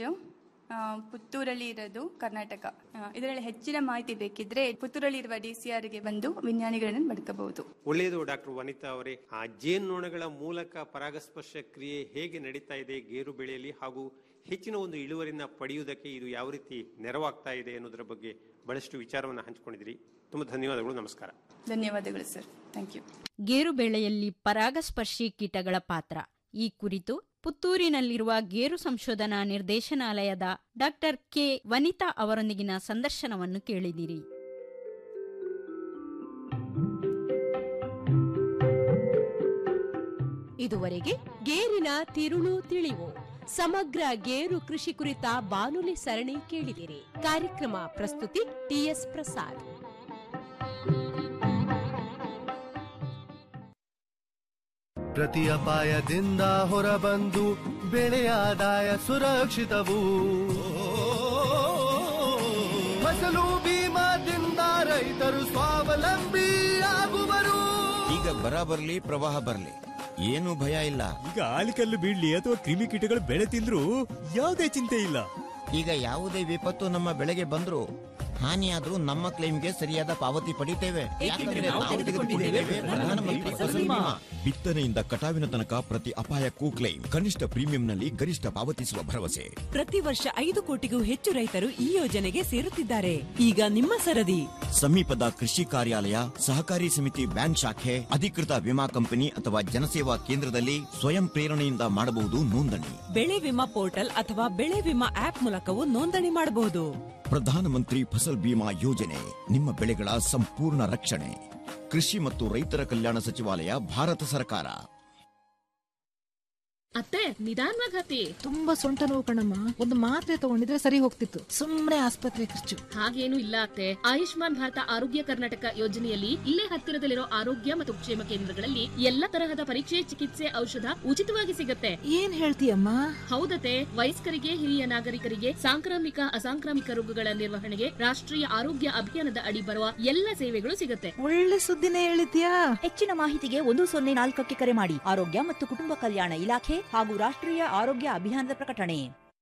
ಪುತ್ತೂರಲ್ಲಿ ಇರೋದು ಕರ್ನಾಟಕ ಆ, ಇದರಲ್ಲಿ ಹೆಚ್ಚಿನ ಮಾಹಿತಿ ಬೇಕಿದ್ರೆ ಪುತ್ತೂರಲ್ಲಿ ಇರುವ ಡಿಸಿಆರ್ಗೆ ಬಂದು ವಿಜ್ಞಾನಿಗಳನ್ನು ಬದುಕಬಹುದು ಒಳ್ಳೆಯದು ಡಾಕ್ಟರ್ ವನಿತಾ ಅವರೇ ಆ ಜೇನ್ನೊಣಗಳ ಮೂಲಕ ಪರಾಗಸ್ಪರ್ಶ ಕ್ರಿಯೆ ಹೇಗೆ ನಡೀತಾ ಇದೆ ಗೇರು ಬೆಳೆಯಲ್ಲಿ ಹಾಗೂ ಹೆಚ್ಚಿನ ಒಂದು ಇಳುವರಿನ ಪಡೆಯುವುದಕ್ಕೆ ಇದು ಯಾವ ರೀತಿ ನೆರವಾಗ್ತಾ ಇದೆ ಅನ್ನೋದರ ಬಗ್ಗೆ ಬಹಳಷ್ಟು ವಿಚಾರವನ್ನು ಹಂಚಿಕೊಂಡಿದ್ರಿ ತುಂಬಾ ಧನ್ಯವಾದಗಳು ನಮಸ್ಕಾರ ಧನ್ಯವಾದಗಳು ಸರ್ ಥ್ಯಾಂಕ್ ಯು ಗೇರು ಬೆಳೆಯಲ್ಲಿ ಪರಾಗಸ್ಪರ್ಶಿ ಕೀಟಗಳ ಪಾತ್ರ ಈ ಕುರಿತು ಪುತ್ತೂರಿನಲ್ಲಿರುವ ಗೇರು ಸಂಶೋಧನಾ ನಿರ್ದೇಶನಾಲಯದ ಡಾಕ್ಟರ್ ಕೆ ವನಿತಾ ಅವರೊಂದಿಗಿನ ಸಂದರ್ಶನವನ್ನು ಕೇಳಿದಿರಿ ಇದುವರೆಗೆ ಗೇರಿನ ತಿರುಳು ತಿಳಿವು ಸಮಗ್ರ ಗೇರು ಕೃಷಿ ಕುರಿತ ಬಾನುಲಿ ಸರಣಿ ಕೇಳಿದಿರಿ ಕಾರ್ಯಕ್ರಮ ಪ್ರಸ್ತುತಿ ಟಿಎಸ್ ಪ್ರಸಾದ್ ಪ್ರತಿ ಅಪಾಯದಿಂದ ಹೊರಬಂದು ಬೆಳೆಯ ಆದಾಯ ಸುರಕ್ಷಿತವು ಫಸಲು ಬೀಮಾದಿಂದ ರೈತರು ಸ್ವಾವಲಂಬಿ ಆಗುವರು ಈಗ ಬರ ಬರ್ಲಿ ಪ್ರವಾಹ ಬರ್ಲಿ ಏನು ಭಯ ಇಲ್ಲ ಈಗ ಆಲಿಕಲ್ಲು ಬೀಳ್ಲಿ ಅಥವಾ ಕ್ರಿಮಿಕೀಟಗಳು ಬೆಳೆ ತಿಂದ್ರು ಯಾವುದೇ ಚಿಂತೆ ಇಲ್ಲ ಈಗ ಯಾವುದೇ ವಿಪತ್ತು ನಮ್ಮ ಬೆಳೆಗೆ ಬಂದ್ರು ಹಾನಿಯಾದ್ರೂ ನಮ್ಮ ಕ್ಲೈಮ್ಗೆ ಸರಿಯಾದ ಪಾವತಿ ಪಡಿತೇವೆ ಯಾಕಂದ್ರೆ ನಾವು ತೆಗೆದುಕೊಂಡಿದ್ದೇವೆ ಪ್ರಧಾನಮಂತ್ರಿ ಫಸಲ್ ಬಿಮಾ. ಬಿತ್ತನೆಯಿಂದ ಕಟಾವಿನ ತನಕ ಪ್ರತಿ ಅಪಾಯಕ್ಕೂ ಕ್ಲೈಮ್ ಕನಿಷ್ಠ ಪ್ರೀಮಿಯಂನಲ್ಲಿ ಗರಿಷ್ಠ ಪಾವತಿಸುವ ಭರವಸೆ ಪ್ರತಿ ವರ್ಷ ಐದು ಕೋಟಿಗೂ ಹೆಚ್ಚು ರೈತರು ಈ ಯೋಜನೆಗೆ ಸೇರುತ್ತಿದ್ದಾರೆ ಈಗ ನಿಮ್ಮ ಸರದಿ ಸಮೀಪದ ಕೃಷಿ ಕಾರ್ಯಾಲಯ ಸಹಕಾರಿ ಸಮಿತಿ ಬ್ಯಾಂಕ್ ಶಾಖೆ ಅಧಿಕೃತ ವಿಮಾ ಕಂಪನಿ ಅಥವಾ ಜನಸೇವಾ ಕೇಂದ್ರದಲ್ಲಿ ಸ್ವಯಂ ಪ್ರೇರಣೆಯಿಂದ ಮಾಡಬಹುದು ನೋಂದಣಿ ಬೆಳೆ ವಿಮಾ ಪೋರ್ಟಲ್ ಅಥವಾ ಬೆಳೆ ವಿಮಾ ಆಪ್ ಮೂಲಕವೂ ನೋಂದಣಿ ಮಾಡಬಹುದು ಪ್ರಧಾನಮಂತ್ರಿ ಫಸಲ್ ಬಿಮಾ ಯೋಜನೆ ನಿಮ್ಮ ಬೆಳೆಗಳ ಸಂಪೂರ್ಣ ರಕ್ಷಣೆ ಕೃಷಿ ಮತ್ತು ರೈತರ ಕಲ್ಯಾಣ ಸಚಿವಾಲಯ ಭಾರತ ಸರ್ಕಾರ ಅತ್ತೆ ನಿಧಾನವಾಗಿ ಹತ್ತಿ ತುಂಬಾ ಸೊಂಟ ನೋವು ಕಣಮ್ಮ ಒಂದು ಮಾತ್ರೆ ತಗೊಂಡಿದ್ರೆ ಸರಿ ಹೋಗ್ತಿತ್ತು ಸುಮ್ನೆ ಆಸ್ಪತ್ರೆ ಖರ್ಚು ಹಾಗೇನು ಇಲ್ಲ ಅತ್ತೆ ಆಯುಷ್ಮಾನ್ ಭಾರತ ಆರೋಗ್ಯ ಕರ್ನಾಟಕ ಯೋಜನೆಯಲ್ಲಿ ಇಲ್ಲೇ ಹತ್ತಿರದಲ್ಲಿರೋ ಆರೋಗ್ಯ ಮತ್ತು ಕ್ಷೇಮ ಕೇಂದ್ರಗಳಲ್ಲಿ ಎಲ್ಲ ತರಹದ ಪರೀಕ್ಷೆ ಚಿಕಿತ್ಸೆ ಔಷಧ ಉಚಿತವಾಗಿ ಸಿಗುತ್ತೆ ಏನ್ ಹೇಳ್ತೀಯಮ್ಮ ಹೌದತೆ ವಯಸ್ಕರಿಗೆ ಹಿರಿಯ ನಾಗರಿಕರಿಗೆ ಸಾಂಕ್ರಾಮಿಕ ಅಸಾಂಕ್ರಾಮಿಕ ರೋಗಗಳ ನಿರ್ವಹಣೆಗೆ ರಾಷ್ಟ್ರೀಯ ಆರೋಗ್ಯ ಅಭಿಯಾನದ ಅಡಿ ಬರುವ ಎಲ್ಲ ಸೇವೆಗಳು ಸಿಗುತ್ತೆ ಒಳ್ಳೆ ಸುದ್ದಿನೇ ಹೇಳಿದ್ಯಾ ಹೆಚ್ಚಿನ ಮಾಹಿತಿಗೆ ಒಂದು ಸೊನ್ನೆ ನಾಲ್ಕಕ್ಕೆ ಕರೆ ಮಾಡಿ ಆರೋಗ್ಯ ಮತ್ತು ಕುಟುಂಬ ಕಲ್ಯಾಣ ಇಲಾಖೆ ಹಾಗೂ ರಾಷ್ಟ್ರೀಯ ಆರೋಗ್ಯ ಅಭಿಯಾನದ ಪ್ರಕಟಣೆ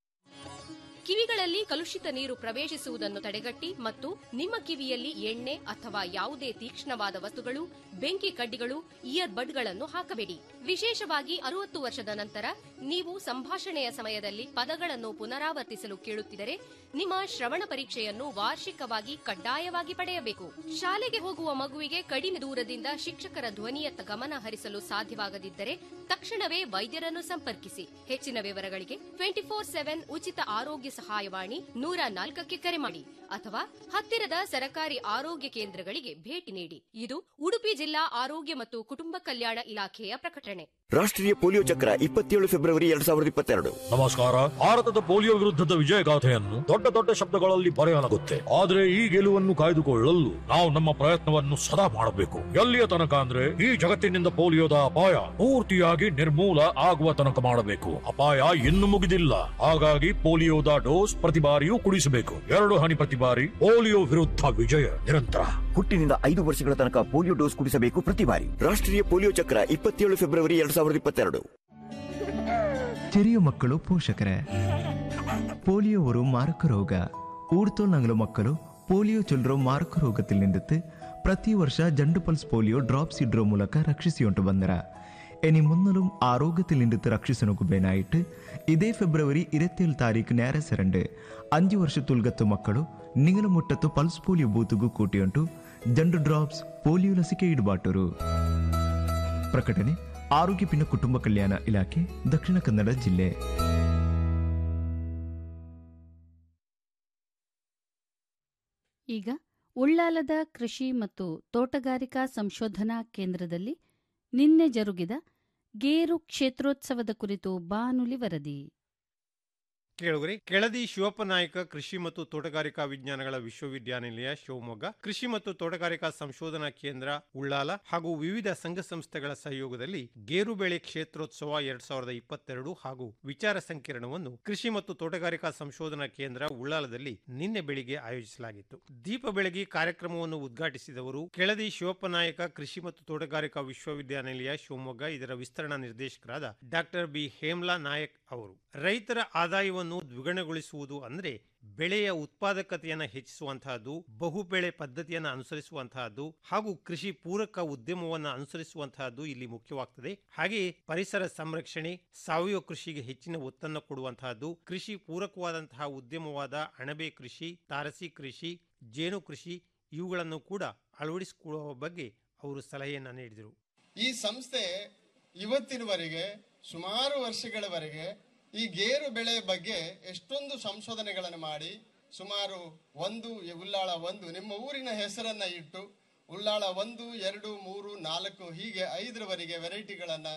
ಕಿವಿಗಳಲ್ಲಿ ಕಲುಷಿತ ನೀರು ಪ್ರವೇಶಿಸುವುದನ್ನು ತಡೆಗಟ್ಟಿ ಮತ್ತು ನಿಮ್ಮ ಕಿವಿಯಲ್ಲಿ ಎಣ್ಣೆ ಅಥವಾ ಯಾವುದೇ ತೀಕ್ಷ್ಣವಾದ ವಸ್ತುಗಳು ಬೆಂಕಿ ಕಡ್ಡಿಗಳು ಇಯರ್ ಬಡ್ಗಳನ್ನು ಹಾಕಬೇಡಿ ವಿಶೇಷವಾಗಿ ಅರುವತ್ತು ವರ್ಷದ ನಂತರ ನೀವು ಸಂಭಾಷಣೆಯ ಸಮಯದಲ್ಲಿ ಪದಗಳನ್ನು ಪುನರಾವರ್ತಿಸಲು ಕೇಳುತ್ತಿದ್ದರೆ ನಿಮ್ಮ ಶ್ರವಣ ಪರೀಕ್ಷೆಯನ್ನು ವಾರ್ಷಿಕವಾಗಿ ಕಡ್ಡಾಯವಾಗಿ ಪಡೆಯಬೇಕು ಶಾಲೆಗೆ ಹೋಗುವ ಮಗುವಿಗೆ ಕಡಿಮೆ ದೂರದಿಂದ ಶಿಕ್ಷಕರ ಧ್ವನಿಯತ್ತ ಗಮನ ಹರಿಸಲು ಸಾಧ್ಯವಾಗದಿದ್ದರೆ ತಕ್ಷಣವೇ ವೈದ್ಯರನ್ನು ಸಂಪರ್ಕಿಸಿ ಹೆಚ್ಚಿನ ವಿವರಗಳಿಗೆ ಟ್ವೆಂಟಿ ಫೋರ್ ಸೆವೆನ್ ಉಚಿತ ಆರೋಗ್ಯ ಸಹಾಯವಾಣಿ ನೂರ ನಾಲ್ಕಕ್ಕೆ ಕರೆ ಮಾಡಿ ಅಥವಾ ಹತ್ತಿರದ ಸರಕಾರಿ ಆರೋಗ್ಯ ಕೇಂದ್ರಗಳಿಗೆ ಭೇಟಿ ನೀಡಿ ಇದು ಉಡುಪಿ ಜಿಲ್ಲಾ ಆರೋಗ್ಯ ಮತ್ತು ಕುಟುಂಬ ಕಲ್ಯಾಣ ಇಲಾಖೆಯ ಪ್ರಕಟಣೆ ರಾಷ್ಟ್ರೀಯ ಪೋಲಿಯೋ ಚಕ್ರ ಇಪ್ಪತ್ತೇಳು ಫೆಬ್ರವರಿ ಎರಡ್ ಸಾವಿರದ ಇಪ್ಪತ್ತೆರಡು ನಮಸ್ಕಾರ ಭಾರತದ ಪೋಲಿಯೋ ವಿರುದ್ಧದ ವಿಜಯಗಾಥೆಯನ್ನು ದೊಡ್ಡ ದೊಡ್ಡ ಶಬ್ದಗಳಲ್ಲಿ ಬರೆಯಲಾಗುತ್ತೆ ಆದರೆ ಈ ಗೆಲುವನ್ನು ಕಾಯ್ದುಕೊಳ್ಳಲು ನಾವು ನಮ್ಮ ಪ್ರಯತ್ನವನ್ನು ಸದಾ ಮಾಡಬೇಕು ಎಲ್ಲಿಯ ತನಕ ಅಂದ್ರೆ ಈ ಜಗತ್ತಿನಿಂದ ಪೋಲಿಯೋದ ಅಪಾಯ ಪೂರ್ತಿಯಾಗಿ ನಿರ್ಮೂಲ ಆಗುವ ತನಕ ಮಾಡಬೇಕು ಅಪಾಯ ಇನ್ನು ಮುಗಿದಿಲ್ಲ ಹಾಗಾಗಿ ಪೋಲಿಯೋದ ಡೋಸ್ ಪ್ರತಿ ಬಾರಿಯೂ ಕುಡಿಸಬೇಕು ಎರಡು ಹನಿ ಪ್ರತಿ ಬಾರಿ ಪೋಲಿಯೋ ವಿರುದ್ಧ ವಿಜಯ ನಿರಂತರ ಹುಟ್ಟಿನಿಂದ ಐದು ವರ್ಷಗಳ ತನಕ ಪೋಲಿಯೋ ಡೋಸ್ ಕುಡಿಸಬೇಕು ಪ್ರತಿ ಬಾರಿ ರಾಷ್ಟ್ರೀಯ ಪೋಲಿಯೋ ಚಕ್ರ ಇಪ್ಪತ್ತೇಳು ಫೆಬ್ರವರಿ ಎರಡ್ ಸಾವಿರದ ಇಪ್ಪತ್ತೆರಡು ചെറിയ ಮಕ್ಕಳು ಪೋಷಕರೇ പോളിയോ ഒരു മാരക രോഗ ഊർത്തോളങ്ങಲು ಮಕ್ಕಳು ಪೋಲಿಯೋ ಚೊಲ್ಲರೋ ಮಾರಕ ರೋಗത്തിൽ ನಿಂದಿತ್ತು ಪ್ರತಿ ವರ್ಷ ಜಂಡು ಪಲ್ಸ್ ಪೋಲಿಯೋ ಡ್ರಾಪ್ಸ್ ಇಡ್ರೋ ಮೂಲಕ ರಕ್ಷಿಸಿಯುಂಟು ಬಂದರ ഇനി മുന്നലും ആരോഗ്യത്തിൽ നിന്നിട്ട് രക്ഷിസനക്ക് ബേനായിട്ട് ഇതേ ഫെബ്രുവരി ഇരുപത്തിയേഴ് താരീഖ് നേരസരണ്ട് അഞ്ചു വർഷത്തുൽഗത്ത് മക്കളും നിങ്ങളും മുട്ടത്ത് പൾസ് പോಲಿಯೋ ಬೂತ್ಗೂ ಕೂಟಿಯುಂಟು ಜಂಡು ಡ್ರಾಪ್ಸ್ ಪೋಲಿಯೋ ಲಸಿಕೆ ಇಡಬಾಟರು ಪ್ರಕಟಣೆ ಆರೋಗ್ಯ ಪಿನ ಕುಟುಂಬ ಕಲ್ಯಾಣ ಇಲಾಖೆ ದಕ್ಷಿಣ ಕನ್ನಡ ಜಿಲ್ಲೆ ಈಗ ಉಳ್ಳಾಲದ ಕೃಷಿ ಮತ್ತು ತೋಟಗಾರಿಕಾ ಸಂಶೋಧನಾ ಕೇಂದ್ರದಲ್ಲಿ ನಿನ್ನೆ ಜರುಗಿದ ಗೇರು ಕ್ಷೇತ್ರೋತ್ಸವದ ಕುರಿತು ಬಾನುಲಿ ವರದಿ ಕೇಳುಗರಿ ಕೆಳದಿ ಶಿವಪ್ಪ ನಾಯಕ ಕೃಷಿ ಮತ್ತು ತೋಟಗಾರಿಕಾ ವಿಜ್ಞಾನಗಳ ವಿಶ್ವವಿದ್ಯಾನಿಲಯ ಶಿವಮೊಗ್ಗ ಕೃಷಿ ಮತ್ತು ತೋಟಗಾರಿಕಾ ಸಂಶೋಧನಾ ಕೇಂದ್ರ ಉಳ್ಳಾಲ ಹಾಗೂ ವಿವಿಧ ಸಂಘ ಸಂಸ್ಥೆಗಳ ಸಹಯೋಗದಲ್ಲಿ ಗೇರು ಬೆಳೆ ಕ್ಷೇತ್ರೋತ್ಸವ ಎರಡ್ ಸಾವಿರದ ಇಪ್ಪತ್ತೆರಡು ಹಾಗೂ ವಿಚಾರ ಸಂಕಿರಣವನ್ನು ಕೃಷಿ ಮತ್ತು ತೋಟಗಾರಿಕಾ ಸಂಶೋಧನಾ ಕೇಂದ್ರ ಉಳ್ಳಾಲದಲ್ಲಿ ನಿನ್ನೆ ಬೆಳಿಗ್ಗೆ ಆಯೋಜಿಸಲಾಗಿತ್ತು ದೀಪ ಬೆಳಗಿ ಕಾರ್ಯಕ್ರಮವನ್ನು ಉದ್ಘಾಟಿಸಿದವರು ಕೆಳದಿ ಶಿವಪ್ಪ ನಾಯಕ ಕೃಷಿ ಮತ್ತು ತೋಟಗಾರಿಕಾ ವಿಶ್ವವಿದ್ಯಾನಿಲಯ ಶಿವಮೊಗ್ಗ ಇದರ ವಿಸ್ತರಣಾ ನಿರ್ದೇಶಕರಾದ ಡಾಕ್ಟರ್ ಬಿ ಹೇಮ್ಲಾ ನಾಯಕ್ ಅವರು ರೈತರ ಆದಾಯವನ್ನು ದ್ವಿಗುಣಗೊಳಿಸುವುದು ಅಂದ್ರೆ ಬೆಳೆಯ ಉತ್ಪಾದಕತೆಯನ್ನು ಹೆಚ್ಚಿಸುವಂತಹದ್ದು ಬಹುಬೆಳೆ ಪದ್ಧತಿಯನ್ನು ಅನುಸರಿಸುವಂತಹದ್ದು ಹಾಗೂ ಕೃಷಿ ಪೂರಕ ಉದ್ಯಮವನ್ನು ಅನುಸರಿಸುವಂತಹದ್ದು ಇಲ್ಲಿ ಮುಖ್ಯವಾಗ್ತದೆ ಹಾಗೆಯೇ ಪರಿಸರ ಸಂರಕ್ಷಣೆ ಸಾವಯವ ಕೃಷಿಗೆ ಹೆಚ್ಚಿನ ಒತ್ತನ್ನು ಕೊಡುವಂತಹದ್ದು ಕೃಷಿ ಪೂರಕವಾದಂತಹ ಉದ್ಯಮವಾದ ಅಣಬೆ ಕೃಷಿ ತಾರಸಿ ಕೃಷಿ ಜೇನು ಕೃಷಿ ಇವುಗಳನ್ನು ಕೂಡ ಅಳವಡಿಸಿಕೊಳ್ಳುವ ಬಗ್ಗೆ ಅವರು ಸಲಹೆಯನ್ನು ನೀಡಿದರು ಈ ಸಂಸ್ಥೆ ಇವತ್ತಿನವರೆಗೆ ಸುಮಾರು ವರ್ಷಗಳವರೆಗೆ ಈ ಗೇರು ಬೆಳೆ ಬಗ್ಗೆ ಎಷ್ಟೊಂದು ಸಂಶೋಧನೆಗಳನ್ನು ಮಾಡಿ ಸುಮಾರು ಒಂದು ಉಲ್ಲಾಳ ಒಂದು ನಿಮ್ಮ ಊರಿನ ಹೆಸರನ್ನ ಇಟ್ಟು ಉಲ್ಲಾಳ ಒಂದು ಎರಡು ಮೂರು ನಾಲ್ಕು ಹೀಗೆ ಐದರವರೆಗೆ ವೆರೈಟಿಗಳನ್ನ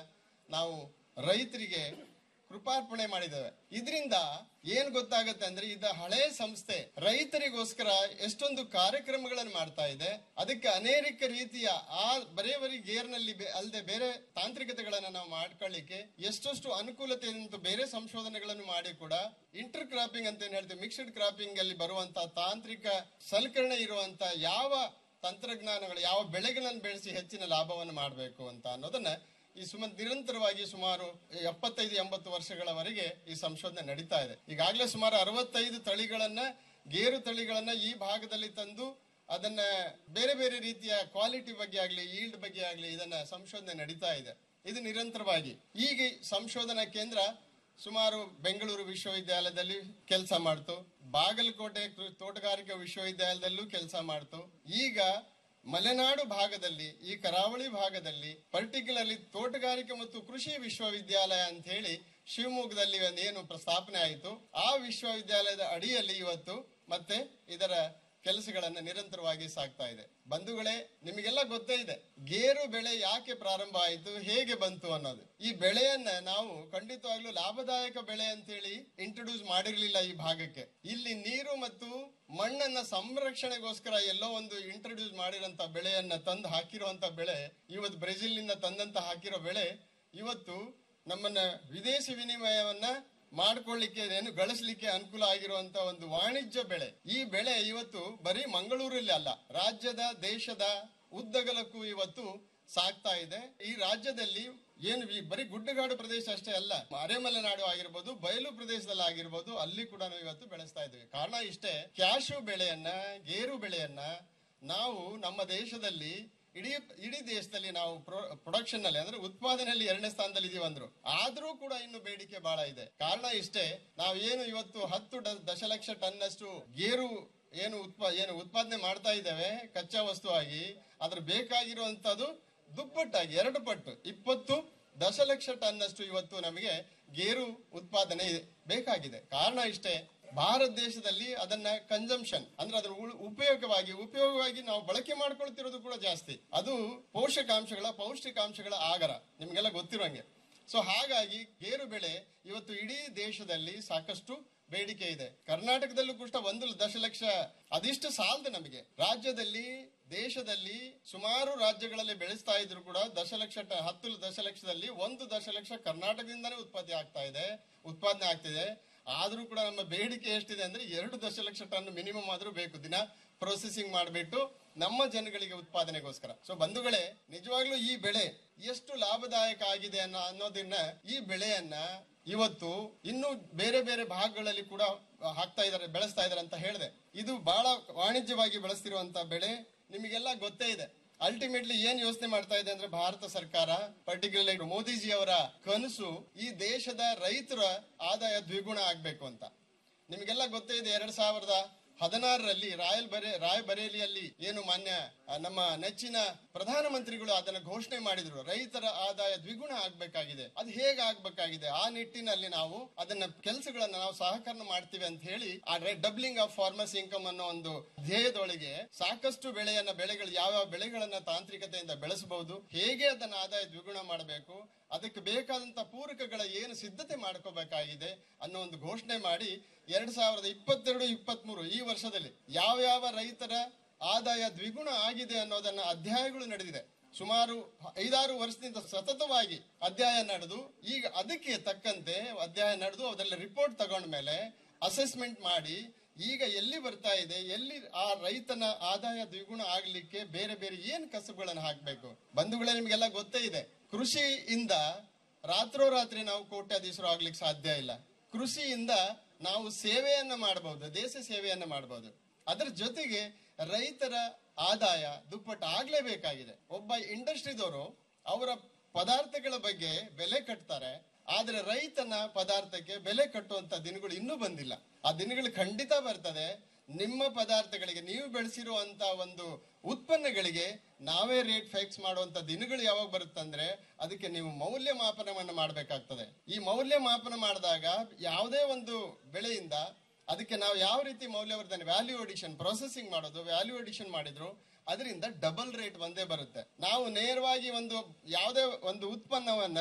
ನಾವು ರೈತರಿಗೆ ಕೃಪಾರ್ಪಣೆ ಮಾಡಿದ್ದೇವೆ ಇದರಿಂದ ಏನ್ ಗೊತ್ತಾಗುತ್ತೆ ಅಂದ್ರೆ ಇದು ಹಳೆ ಸಂಸ್ಥೆ ರೈತರಿಗೋಸ್ಕರ ಎಷ್ಟೊಂದು ಕಾರ್ಯಕ್ರಮಗಳನ್ನು ಮಾಡ್ತಾ ಇದೆ ಅದಕ್ಕೆ ಅನೇಕ ರೀತಿಯ ಆ ಬರೇ ಬರೀ ಗೇರ್ನಲ್ಲಿ ಅಲ್ಲದೆ ಬೇರೆ ತಾಂತ್ರಿಕತೆಗಳನ್ನ ನಾವು ಮಾಡ್ಕೊಳ್ಳಿಕ್ಕೆ ಎಷ್ಟೆಷ್ಟು ಅನುಕೂಲತೆ ಅಂತ ಬೇರೆ ಸಂಶೋಧನೆಗಳನ್ನು ಮಾಡಿ ಕೂಡ ಇಂಟರ್ ಕ್ರಾಪಿಂಗ್ ಅಂತ ಏನ್ ಹೇಳ್ತೀವಿ ಮಿಕ್ಸ್ಡ್ ಕ್ರಾಪಿಂಗ್ ಅಲ್ಲಿ ಬರುವಂತ ತಾಂತ್ರಿಕ ಸಲಕರಣೆ ಇರುವಂತ ಯಾವ ತಂತ್ರಜ್ಞಾನಗಳು ಯಾವ ಬೆಳೆಗಳನ್ನು ಬೆಳೆಸಿ ಹೆಚ್ಚಿನ ಲಾಭವನ್ನು ಮಾಡಬೇಕು ಅಂತ ಅನ್ನೋದನ್ನ ಈ ಸುಮ ನಿರಂತರವಾಗಿ ಸುಮಾರು ಎಪ್ಪತ್ತೈದು ಎಂಬತ್ತು ವರ್ಷಗಳವರೆಗೆ ಈ ಸಂಶೋಧನೆ ನಡೀತಾ ಇದೆ ಈಗಾಗಲೇ ಸುಮಾರು ಅರವತ್ತೈದು ತಳಿಗಳನ್ನ ಗೇರು ತಳಿಗಳನ್ನ ಈ ಭಾಗದಲ್ಲಿ ತಂದು ಅದನ್ನ ಬೇರೆ ಬೇರೆ ರೀತಿಯ ಕ್ವಾಲಿಟಿ ಬಗ್ಗೆ ಆಗ್ಲಿ ಈಲ್ಡ್ ಬಗ್ಗೆ ಆಗ್ಲಿ ಇದನ್ನ ಸಂಶೋಧನೆ ನಡೀತಾ ಇದೆ ಇದು ನಿರಂತರವಾಗಿ ಈಗ ಈ ಸಂಶೋಧನಾ ಕೇಂದ್ರ ಸುಮಾರು ಬೆಂಗಳೂರು ವಿಶ್ವವಿದ್ಯಾಲಯದಲ್ಲಿ ಕೆಲಸ ಮಾಡ್ತು ಬಾಗಲಕೋಟೆ ಕೃ- ತೋಟಗಾರಿಕಾ ವಿಶ್ವವಿದ್ಯಾಲಯದಲ್ಲೂ ಕೆಲಸ ಮಾಡ್ತು ಈಗ ಮಲೆನಾಡು ಭಾಗದಲ್ಲಿ ಈ ಕರಾವಳಿ ಭಾಗದಲ್ಲಿ ಪರ್ಟಿಕ್ಯುಲರ್ಲಿ ತೋಟಗಾರಿಕೆ ಮತ್ತು ಕೃಷಿ ವಿಶ್ವವಿದ್ಯಾಲಯ ಅಂತ ಹೇಳಿ ಶಿವಮೊಗ್ಗದಲ್ಲಿ ಒಂದು ಏನು ಪ್ರಸ್ತಾಪನೆ ಆಯಿತು ಆ ವಿಶ್ವವಿದ್ಯಾಲಯದ ಅಡಿಯಲ್ಲಿ ಇವತ್ತು ಮತ್ತೆ ಇದರ ಕೆಲಸಗಳನ್ನ ನಿರಂತರವಾಗಿ ಸಾಗ್ತಾ ಇದೆ ಬಂಧುಗಳೇ ನಿಮಗೆಲ್ಲ ಗೊತ್ತೇ ಇದೆ ಗೇರು ಬೆಳೆ ಯಾಕೆ ಪ್ರಾರಂಭ ಆಯಿತು ಹೇಗೆ ಬಂತು ಅನ್ನೋದು ಈ ಬೆಳೆಯನ್ನ ನಾವು ಖಂಡಿತವಾಗ್ಲೂ ಲಾಭದಾಯಕ ಬೆಳೆ ಅಂತ ಹೇಳಿ ಇಂಟ್ರೊಡ್ಯೂಸ್ ಮಾಡಿರ್ಲಿಲ್ಲ ಈ ಭಾಗಕ್ಕೆ ಇಲ್ಲಿ ನೀರು ಮತ್ತು ಮಣ್ಣನ್ನ ಸಂರಕ್ಷಣೆಗೋಸ್ಕರ ಎಲ್ಲೋ ಒಂದು ಇಂಟ್ರೊಡ್ಯೂಸ್ ಮಾಡಿರೋಂತ ಬೆಳೆಯನ್ನ ತಂದು ಹಾಕಿರುವಂತ ಬೆಳೆ ಇವತ್ತು ಬ್ರೆಜಿಲ್ ನಿಂದ ತಂದಂತ ಹಾಕಿರೋ ಬೆಳೆ ಇವತ್ತು ನಮ್ಮನ್ನ ವಿದೇಶಿ ವಿನಿಮಯವನ್ನ ಮಾಡ್ಕೊಳ್ಳಿಕ್ಕೆ ಏನು ಗಳಿಸ್ಲಿಕ್ಕೆ ಅನುಕೂಲ ಆಗಿರುವಂತ ಒಂದು ವಾಣಿಜ್ಯ ಬೆಳೆ ಈ ಬೆಳೆ ಇವತ್ತು ಬರೀ ಮಂಗಳೂರಲ್ಲಿ ಅಲ್ಲ ರಾಜ್ಯದ ದೇಶದ ಉದ್ದಗಲಕ್ಕೂ ಇವತ್ತು ಸಾಗ್ತಾ ಇದೆ ಈ ರಾಜ್ಯದಲ್ಲಿ ಏನು ಈ ಬರೀ ಗುಡ್ಡಗಾಡು ಪ್ರದೇಶ ಅಷ್ಟೇ ಅಲ್ಲ ಅರೆಮಲೆನಾಡು ಆಗಿರ್ಬೋದು ಬಯಲು ಪ್ರದೇಶದಲ್ಲಿ ಆಗಿರ್ಬೋದು ಅಲ್ಲಿ ಕೂಡ ನಾವು ಇವತ್ತು ಬೆಳೆಸ್ತಾ ಇದ್ದೇವೆ ಕಾರಣ ಇಷ್ಟೇ ಕ್ಯಾಶು ಬೆಳೆಯನ್ನ ಗೇರು ಬೆಳೆಯನ್ನ ನಾವು ನಮ್ಮ ದೇಶದಲ್ಲಿ ಇಡೀ ಇಡೀ ದೇಶದಲ್ಲಿ ನಾವು ಪ್ರೊಡಕ್ಷನ್ ನಲ್ಲಿ ಅಂದ್ರೆ ಉತ್ಪಾದನೆಯಲ್ಲಿ ಎರಡನೇ ಸ್ಥಾನದಲ್ಲಿ ಇದೀವಿ ಅಂದ್ರು ಆದ್ರೂ ಕೂಡ ಇನ್ನು ಬೇಡಿಕೆ ಬಹಳ ಇದೆ ಕಾರಣ ಇಷ್ಟೇ ನಾವು ಏನು ಇವತ್ತು ಹತ್ತು ಡ- ದಶಲಕ್ಷ ಟನ್ ಅಷ್ಟು ಗೇರು ಏನು ಉತ್ಪಾ ಏನು ಉತ್ಪಾದನೆ ಮಾಡ್ತಾ ಇದ್ದೇವೆ ಕಚ್ಚಾ ವಸ್ತುವಾಗಿ ಅದ್ರ ಬೇಕಾಗಿರುವಂತದ್ದು ದುಪ್ಪಟ್ಟಾಗಿ ಎರಡು ಪಟ್ಟು ಇಪ್ಪತ್ತು ದಶಲಕ್ಷ ಟನ್ ಅಷ್ಟು ಇವತ್ತು ನಮಗೆ ಗೇರು ಉತ್ಪಾದನೆ ಇದೆ- ಬೇಕಾಗಿದೆ ಕಾರಣ ಇಷ್ಟೇ ಭಾರತ ದೇಶದಲ್ಲಿ ಅದನ್ನ ಕನ್ಸಂಪ್ಷನ್ ಅಂದ್ರೆ ಅದರ ಉಳ್- ಉಪಯೋಗವಾಗಿ ಉಪಯೋಗವಾಗಿ ನಾವು ಬಳಕೆ ಮಾಡ್ಕೊಳ್ತಿರೋದು ಕೂಡ ಜಾಸ್ತಿ ಅದು ಪೋಷಕಾಂಶಗಳ ಪೌಷ್ಟಿಕಾಂಶಗಳ ಆಗರ ನಿಮ್ಗೆಲ್ಲ ಗೊತ್ತಿರೋಂಗೆ ಸೊ ಹಾಗಾಗಿ ಗೇರು ಬೆಳೆ ಇವತ್ತು ಇಡೀ ದೇಶದಲ್ಲಿ ಸಾಕಷ್ಟು ಬೇಡಿಕೆ ಇದೆ ಕರ್ನಾಟಕದಲ್ಲೂ ಕೂಡ ಒಂದು ದಶಲಕ್ಷ ಅದಿಷ್ಟು ಸಾಲದು ನಮಗೆ ರಾಜ್ಯದಲ್ಲಿ ದೇಶದಲ್ಲಿ ಸುಮಾರು ರಾಜ್ಯಗಳಲ್ಲಿ ಬೆಳೆಸ್ತಾ ಇದ್ರು ಕೂಡ ದಶಲಕ್ಷ ಟ- ಹತ್ತು ದಶಲಕ್ಷದಲ್ಲಿ ಒಂದು ದಶಲಕ್ಷ ಕರ್ನಾಟಕದಿಂದಾನೇ ಉತ್ಪತ್ತಿ ಆಗ್ತಾ ಇದೆ ಉತ್ಪಾದನೆ ಆಗ್ತಿದೆ ಆದ್ರೂ ಕೂಡ ನಮ್ಮ ಬೇಡಿಕೆ ಎಷ್ಟಿದೆ ಅಂದ್ರೆ ಎರಡು ದಶಲಕ್ಷ ಟನ್ ಮಿನಿಮಮ್ ಆದ್ರೂ ಬೇಕು ದಿನ ಪ್ರೊಸೆಸಿಂಗ್ ಮಾಡಿಬಿಟ್ಟು ನಮ್ಮ ಜನಗಳಿಗೆ ಉತ್ಪಾದನೆಗೋಸ್ಕರ ಸೊ ಬಂಧುಗಳೇ ನಿಜವಾಗ್ಲೂ ಈ ಬೆಳೆ ಎಷ್ಟು ಲಾಭದಾಯಕ ಆಗಿದೆ ಅನ್ನೋ ಅನ್ನೋದನ್ನ ಈ ಬೆಳೆಯನ್ನ ಇವತ್ತು ಇನ್ನು ಬೇರೆ ಬೇರೆ ಭಾಗಗಳಲ್ಲಿ ಕೂಡ ಹಾಕ್ತಾ ಇದಾರೆ ಬೆಳೆಸ್ತಾ ಇದಾರೆ ಅಂತ ಹೇಳಿದೆ ಇದು ಬಹಳ ವಾಣಿಜ್ಯವಾಗಿ ಬೆಳೆಸ್ತಿರುವಂತ ಬೆಳೆ ನಿಮಗೆಲ್ಲ ಗೊತ್ತೇ ಇದೆ ಅಲ್ಟಿಮೇಟ್ಲಿ ಏನ್ ಯೋಚನೆ ಮಾಡ್ತಾ ಇದೆ ಅಂದ್ರೆ ಭಾರತ ಸರ್ಕಾರ ಪರ್ಟಿಕ್ಯುಲರ್ಲಿ ಮೋದಿಜಿ ಅವರ ಕನಸು ಈ ದೇಶದ ರೈತರ ಆದಾಯ ದ್ವಿಗುಣ ಆಗ್ಬೇಕು ಅಂತ ನಿಮಗೆಲ್ಲ ಗೊತ್ತೇ ಇದೆ ಎರಡ್ ಸಾವಿರದ ಹದಿನಾರರಲ್ಲಿ ರಾಯಲ್ ಬರೆ ರಾಯಬರೇಲಿಯಲ್ಲಿ ಏನು ಮಾನ್ಯ ಆ, ನಮ್ಮ ನೆಚ್ಚಿನ ಪ್ರಧಾನಮಂತ್ರಿಗಳು ಅದನ್ನ ಘೋಷಣೆ ಮಾಡಿದ್ರು ರೈತರ ಆದಾಯ ದ್ವಿಗುಣ ಆಗ್ಬೇಕಾಗಿದೆ ಅದು ಹೇಗೆ ಆಗ್ಬೇಕಾಗಿದೆ ಆ ನಿಟ್ಟಿನಲ್ಲಿ ನಾವು ಅದನ್ನ ಕೆಲಸಗಳನ್ನ ನಾವು ಸಹಕರಣ ಮಾಡ್ತೀವಿ ಅಂತ ಹೇಳಿ ಆ ಡಬ್ಲಿಂಗ್ ಆಫ್ ಫಾರ್ಮರ್ಸ್ ಇನ್ಕಮ್ ಅನ್ನೋ ಒಂದು ಧ್ಯೇಯದೊಳಗೆ ಸಾಕಷ್ಟು ಬೆಳೆಯನ್ನ ಬೆಳೆಗಳು ಯಾವ ಬೆಳೆಗಳನ್ನ ತಾಂತ್ರಿಕತೆಯಿಂದ ಬೆಳೆಸಬಹುದು ಹೇಗೆ ಅದನ್ನ ಆದಾಯ ದ್ವಿಗುಣ ಮಾಡಬೇಕು ಅದಕ್ಕೆ ಬೇಕಾದಂತ ಪೂರಕಗಳ ಏನು ಸಿದ್ಧತೆ ಮಾಡ್ಕೋಬೇಕಾಗಿದೆ ಅನ್ನೋ ಒಂದು ಘೋಷಣೆ ಮಾಡಿ ಎರಡ್ ಸಾವಿರದ ಇಪ್ಪತ್ತೆರಡು ಇಪ್ಪತ್ತ್ ಮೂರು ಈ ವರ್ಷದಲ್ಲಿ ಯಾವ ಯಾವ ರೈತರ ಆದಾಯ ದ್ವಿಗುಣ ಆಗಿದೆ ಅನ್ನೋದನ್ನ ಅಧ್ಯಾಯಗಳು ನಡೆದಿದೆ ಸುಮಾರು ಐದಾರು ವರ್ಷದಿಂದ ಸತತವಾಗಿ ಅಧ್ಯಾಯ ನಡೆದು ಈಗ ಅದಕ್ಕೆ ತಕ್ಕಂತೆ ಅಧ್ಯಾಯ ನಡೆದು ಅದರಲ್ಲಿ ರಿಪೋರ್ಟ್ ತಗೊಂಡ ಮೇಲೆ ಅಸೆಸ್ಮೆಂಟ್ ಮಾಡಿ ಈಗ ಎಲ್ಲಿ ಬರ್ತಾ ಇದೆ ಎಲ್ಲಿ ಆ ರೈತನ ಆದಾಯ ದ್ವಿಗುಣ ಆಗ್ಲಿಕ್ಕೆ ಬೇರೆ ಬೇರೆ ಏನ್ ಕಸಬುಗಳನ್ನು ಹಾಕ್ಬೇಕು ಬಂಧುಗಳೇ ನಿಮ್ಗೆಲ್ಲ ಗೊತ್ತೇ ಇದೆ ಕೃಷಿಯಿಂದ ರಾತ್ರೋರಾತ್ರಿ ನಾವು ಕೋಟ್ಯಾಧೀಶರು ಆಗ್ಲಿಕ್ಕೆ ಸಾಧ್ಯ ಇಲ್ಲ ಕೃಷಿಯಿಂದ ನಾವು ಸೇವೆಯನ್ನ ಮಾಡಬಹುದು ದೇಶ ಸೇವೆಯನ್ನ ಮಾಡಬಹುದು ಅದರ ಜೊತೆಗೆ ರೈತರ ಆದಾಯ ದುಪ್ಪಟ್ಟು ಆಗ್ಲೇಬೇಕಾಗಿದೆ ಒಬ್ಬ ಇಂಡಸ್ಟ್ರಿದವರು ಅವರ ಪದಾರ್ಥಗಳ ಬಗ್ಗೆ ಬೆಲೆ ಕಟ್ತಾರೆ ಆದ್ರೆ ರೈತನ ಪದಾರ್ಥಕ್ಕೆ ಬೆಲೆ ಕಟ್ಟುವಂತ ದಿನಗಳು ಇನ್ನೂ ಬಂದಿಲ್ಲ ಆ ದಿನಗಳು ಖಂಡಿತ ಬರ್ತದೆ ನಿಮ್ಮ ಪದಾರ್ಥಗಳಿಗೆ ನೀವು ಬೆಳೆಸಿರುವಂತ ಒಂದು ಉತ್ಪನ್ನಗಳಿಗೆ ನಾವೇ ರೇಟ್ ಫಿಕ್ಸ್ ಮಾಡುವಂತ ದಿನಗಳು ಯಾವಾಗ ಬರುತ್ತಂದ್ರೆ ಅದಕ್ಕೆ ನೀವು ಮೌಲ್ಯ ಮಾಪನವನ್ನು ಮಾಡಬೇಕಾಗ್ತದೆ ಈ ಮೌಲ್ಯ ಮಾಪನ ಮಾಡಿದಾಗ ಯಾವುದೇ ಒಂದು ಬೆಳೆಯಿಂದ ಅದಕ್ಕೆ ನಾವು ಯಾವ ರೀತಿ ಮೌಲ್ಯವರ್ಧನೆ ವ್ಯಾಲ್ಯೂ ಅಡಿಷನ್ ಪ್ರೊಸೆಸಿಂಗ್ ಮಾಡೋದು ವ್ಯಾಲ್ಯೂ ಅಡಿಷನ್ ಮಾಡಿದ್ರು ಅದರಿಂದ ಡಬಲ್ ರೇಟ್ ಒಂದೇ ಬರುತ್ತೆ ನಾವು ನೇರವಾಗಿ ಒಂದು ಯಾವುದೇ ಒಂದು ಉತ್ಪನ್ನವನ್ನ